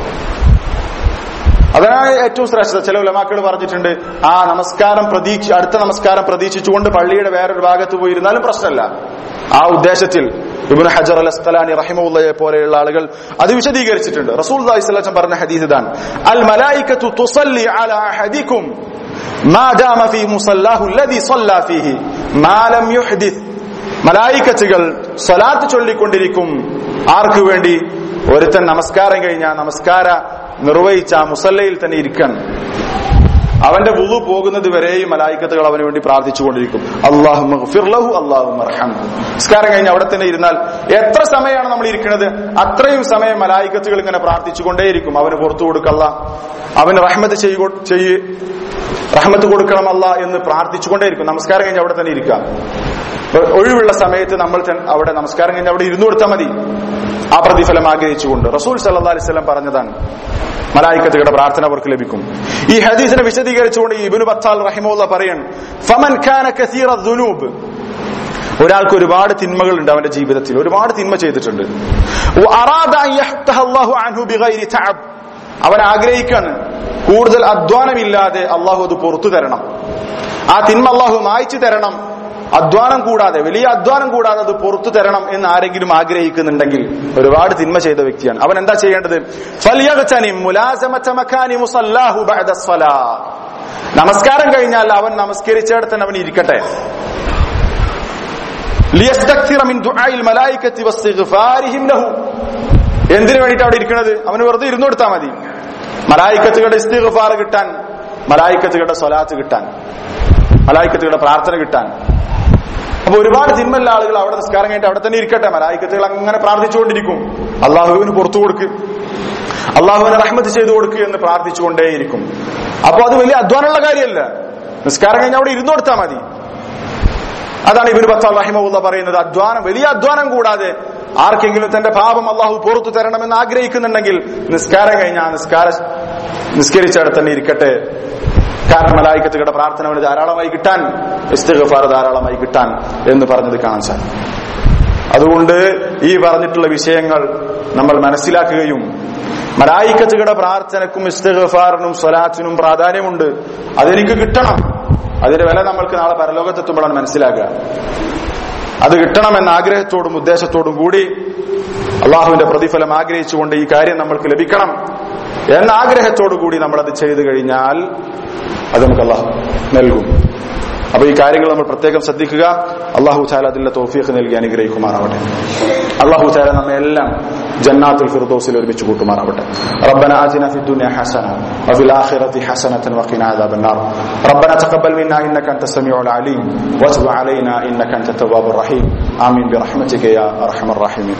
[SPEAKER 1] അതാണ് ഏറ്റവും ശ്രേഷ്ഠത ചില ഉലമാക്കൾ പറഞ്ഞിട്ടുണ്ട് ആ നമസ്കാരം പ്രതീക്ഷ അടുത്ത നമസ്കാരം പ്രതീക്ഷിച്ചുകൊണ്ട് പള്ളിയുടെ വേറൊരു ഭാഗത്ത് പോയിരുന്നാലും പ്രശ്നമല്ല ആ ഉദ്ദേശത്തിൽ ഇബ്നു ഹജർ അൽ അസ്തലാനി റഹിമുള്ളയെ പോലെയുള്ള ആളുകൾ അത് വിശദീകരിച്ചിട്ടുണ്ട് റസൂൽ അലൈഹി പറഞ്ഞ ഹദീസ് ഇതാണ് അൽ മലായികത്തു തുസല്ലി അലാ അഹദികും മാ ദാമ ഫീ മുസല്ലാഹു അല്ലദി സല്ലാ ഫീഹി മാ ലം യുഹ്ദിസ് മലായിക്കച്ചുകൾ സ്വലാത്ത് ചൊല്ലിക്കൊണ്ടിരിക്കും ആർക്ക് വേണ്ടി ഒരുത്തൻ നമസ്കാരം കഴിഞ്ഞാൽ നമസ്കാര നിർവഹിച്ച ആ മുസല്ലയിൽ തന്നെ ഇരിക്കണം അവന്റെ വുളു പോകുന്നത് വരെയും മലായിക്കത്തുകൾ അവന് വേണ്ടി പ്രാർത്ഥിച്ചുകൊണ്ടിരിക്കും അള്ളാഹു ഫിർലഹു അള്ളാഹു നിസ്കാരം കഴിഞ്ഞ് അവിടെ തന്നെ ഇരുന്നാൽ എത്ര സമയമാണ് നമ്മൾ ഇരിക്കുന്നത് അത്രയും സമയം മലായിക്കത്തുകൾ ഇങ്ങനെ പ്രാർത്ഥിച്ചുകൊണ്ടേയിരിക്കും അവന് പുറത്തു കൊടുക്കല്ല അവന് റഹ്മത്ത് ചെയ്യ് റഹ്മത്ത് കൊടുക്കണമല്ല എന്ന് പ്രാർത്ഥിച്ചുകൊണ്ടേയിരിക്കും നമസ്കാരം കഴിഞ്ഞ് അവിടെ തന്നെ ഇരിക്കാം ഒഴിവുള്ള സമയത്ത് നമ്മൾ അവിടെ നമസ്കാരം കഴിഞ്ഞ് അവിടെ ഇരുന്നു കൊടുത്താൽ മതി ആ പ്രതിഫലം ആഗ്രഹിച്ചുകൊണ്ട് റസൂൽ സല്ലാ അലിസ്ലം പറഞ്ഞതാണ് മലായിക്കത്തുകളുടെ പ്രാർത്ഥന അവർക്ക് ലഭിക്കും ഈ ഹദീസിനെ വിശദീകരിച്ചുകൊണ്ട് ഇബിനു ബത്താൽ റഹിമുള്ള പറയാണ് ഫമൻ ഖാന കസീറ ദുനൂബ് ഒരാൾക്ക് ഒരുപാട് തിന്മകൾ ഉണ്ട് അവന്റെ ജീവിതത്തിൽ ഒരുപാട് തിന്മ ചെയ്തിട്ടുണ്ട് അവൻ ആഗ്രഹിക്കാണ് കൂടുതൽ അധ്വാനമില്ലാതെ അള്ളാഹു അത് പുറത്തു തരണം ആ തിന്മ അള്ളാഹു മായ്ച്ചു തരണം അധ്വാനം കൂടാതെ വലിയ അധ്വാനം കൂടാതെ അത് പുറത്തു തരണം എന്ന് ആരെങ്കിലും ആഗ്രഹിക്കുന്നുണ്ടെങ്കിൽ ഒരുപാട് തിന്മ ചെയ്ത വ്യക്തിയാണ് അവൻ എന്താ ചെയ്യേണ്ടത് നമസ്കാരം കഴിഞ്ഞാൽ അവൻ നമസ്കരിച്ചിടത്ത് അവൻ ഇരിക്കട്ടെ എന്തിനു വേണ്ടിയിട്ട് അവിടെ ഇരിക്കുന്നത് അവന് വെറുതെ ഇരുന്നു കൊടുത്താൽ മതി മലായിക്കത്തുകളുടെ ഇസ്തിഗ്ഫാർ കിട്ടാൻ മലായിക്കത്തുകളുടെ സ്വലാത്ത് കിട്ടാൻ മലായിക്കത്തുകളുടെ പ്രാർത്ഥന കിട്ടാൻ അപ്പൊ ഒരുപാട് തിന്മല്ല ആളുകൾ അവിടെ നിസ്കാരം കഴിഞ്ഞിട്ട് അവിടെ തന്നെ ഇരിക്കട്ടെ മലായിക്കത്തുകൾ അങ്ങനെ പ്രാർത്ഥിച്ചുകൊണ്ടിരിക്കും അള്ളാഹുവിന് പുറത്തു കൊടുക്ക് അള്ളാഹുവിനെ റഹ്മത്ത് ചെയ്തു കൊടുക്കുക എന്ന് പ്രാർത്ഥിച്ചുകൊണ്ടേയിരിക്കും അപ്പൊ അത് വലിയ അധ്വാനമുള്ള കാര്യമല്ല നിസ്കാരം കഴിഞ്ഞ് അവിടെ ഇരുന്നു കൊടുത്താൽ മതി അതാണ് ഇബിന് ബത്താൽ റഹിമുള്ള പറയുന്നത് അധ്വാനം വലിയ അധ്വാനം കൂടാതെ ആർക്കെങ്കിലും തന്റെ പാപം അള്ളാഹു പുറത്തു തരണമെന്ന് ആഗ്രഹിക്കുന്നുണ്ടെങ്കിൽ നിസ്കാരം കഴിഞ്ഞാൽ നിസ്കാര നിസ്കരിച്ചവിടെ തന്നെ ഇരിക്കട്ടെ കാരണം മലായിക്കത്തുകളുടെ പ്രാർത്ഥന അവന് ധാരാളമായി കിട്ടാൻ ഇസ്തിഗഫാർ ധാരാളമായി കിട്ടാൻ എന്ന് പറഞ്ഞത് കാണാൻ സാധിക്കും അതുകൊണ്ട് ഈ പറഞ്ഞിട്ടുള്ള വിഷയങ്ങൾ നമ്മൾ മനസ്സിലാക്കുകയും മലായിക്കത്തുകളുടെ പ്രാർത്ഥനക്കും ഇസ്തിഗഫാറിനും സ്വലാത്തിനും പ്രാധാന്യമുണ്ട് അതെനിക്ക് കിട്ടണം അതിന്റെ വില നമ്മൾക്ക് നാളെ പരലോകത്തെത്തുമ്പോഴാണ് മനസ്സിലാക്കുക അത് കിട്ടണമെന്ന ആഗ്രഹത്തോടും ഉദ്ദേശത്തോടും കൂടി അള്ളാഹുവിന്റെ പ്രതിഫലം ആഗ്രഹിച്ചുകൊണ്ട് ഈ കാര്യം നമ്മൾക്ക് ലഭിക്കണം എന്ന ആഗ്രഹത്തോടു കൂടി നമ്മൾ അത് ചെയ്തു കഴിഞ്ഞാൽ അത് നമുക്ക് അള്ളാഹു നൽകും അപ്പൊ ഈ കാര്യങ്ങൾ നമ്മൾ പ്രത്യേകം ശ്രദ്ധിക്കുക അള്ളാഹു താല അതിന്റെ തോഫീഖ് നൽകി അനുഗ്രഹിക്കുമാറാവട്ടെ അള്ളാഹു താല നമ്മെ എല്ലാം ജന്നാത്തുൽ ഫിർദോസിൽ ഒരുമിച്ച് കൂട്ടുമാറാവട്ടെ ربنا آتنا في الدنيا حسنة وفي الآخرة حسنة وقنا عذاب النار ربنا تقبل منا إنك أنت السميع العليم وتب علينا إنك أنت التواب الرحيم آمين برحمتك يا أرحم الراحمين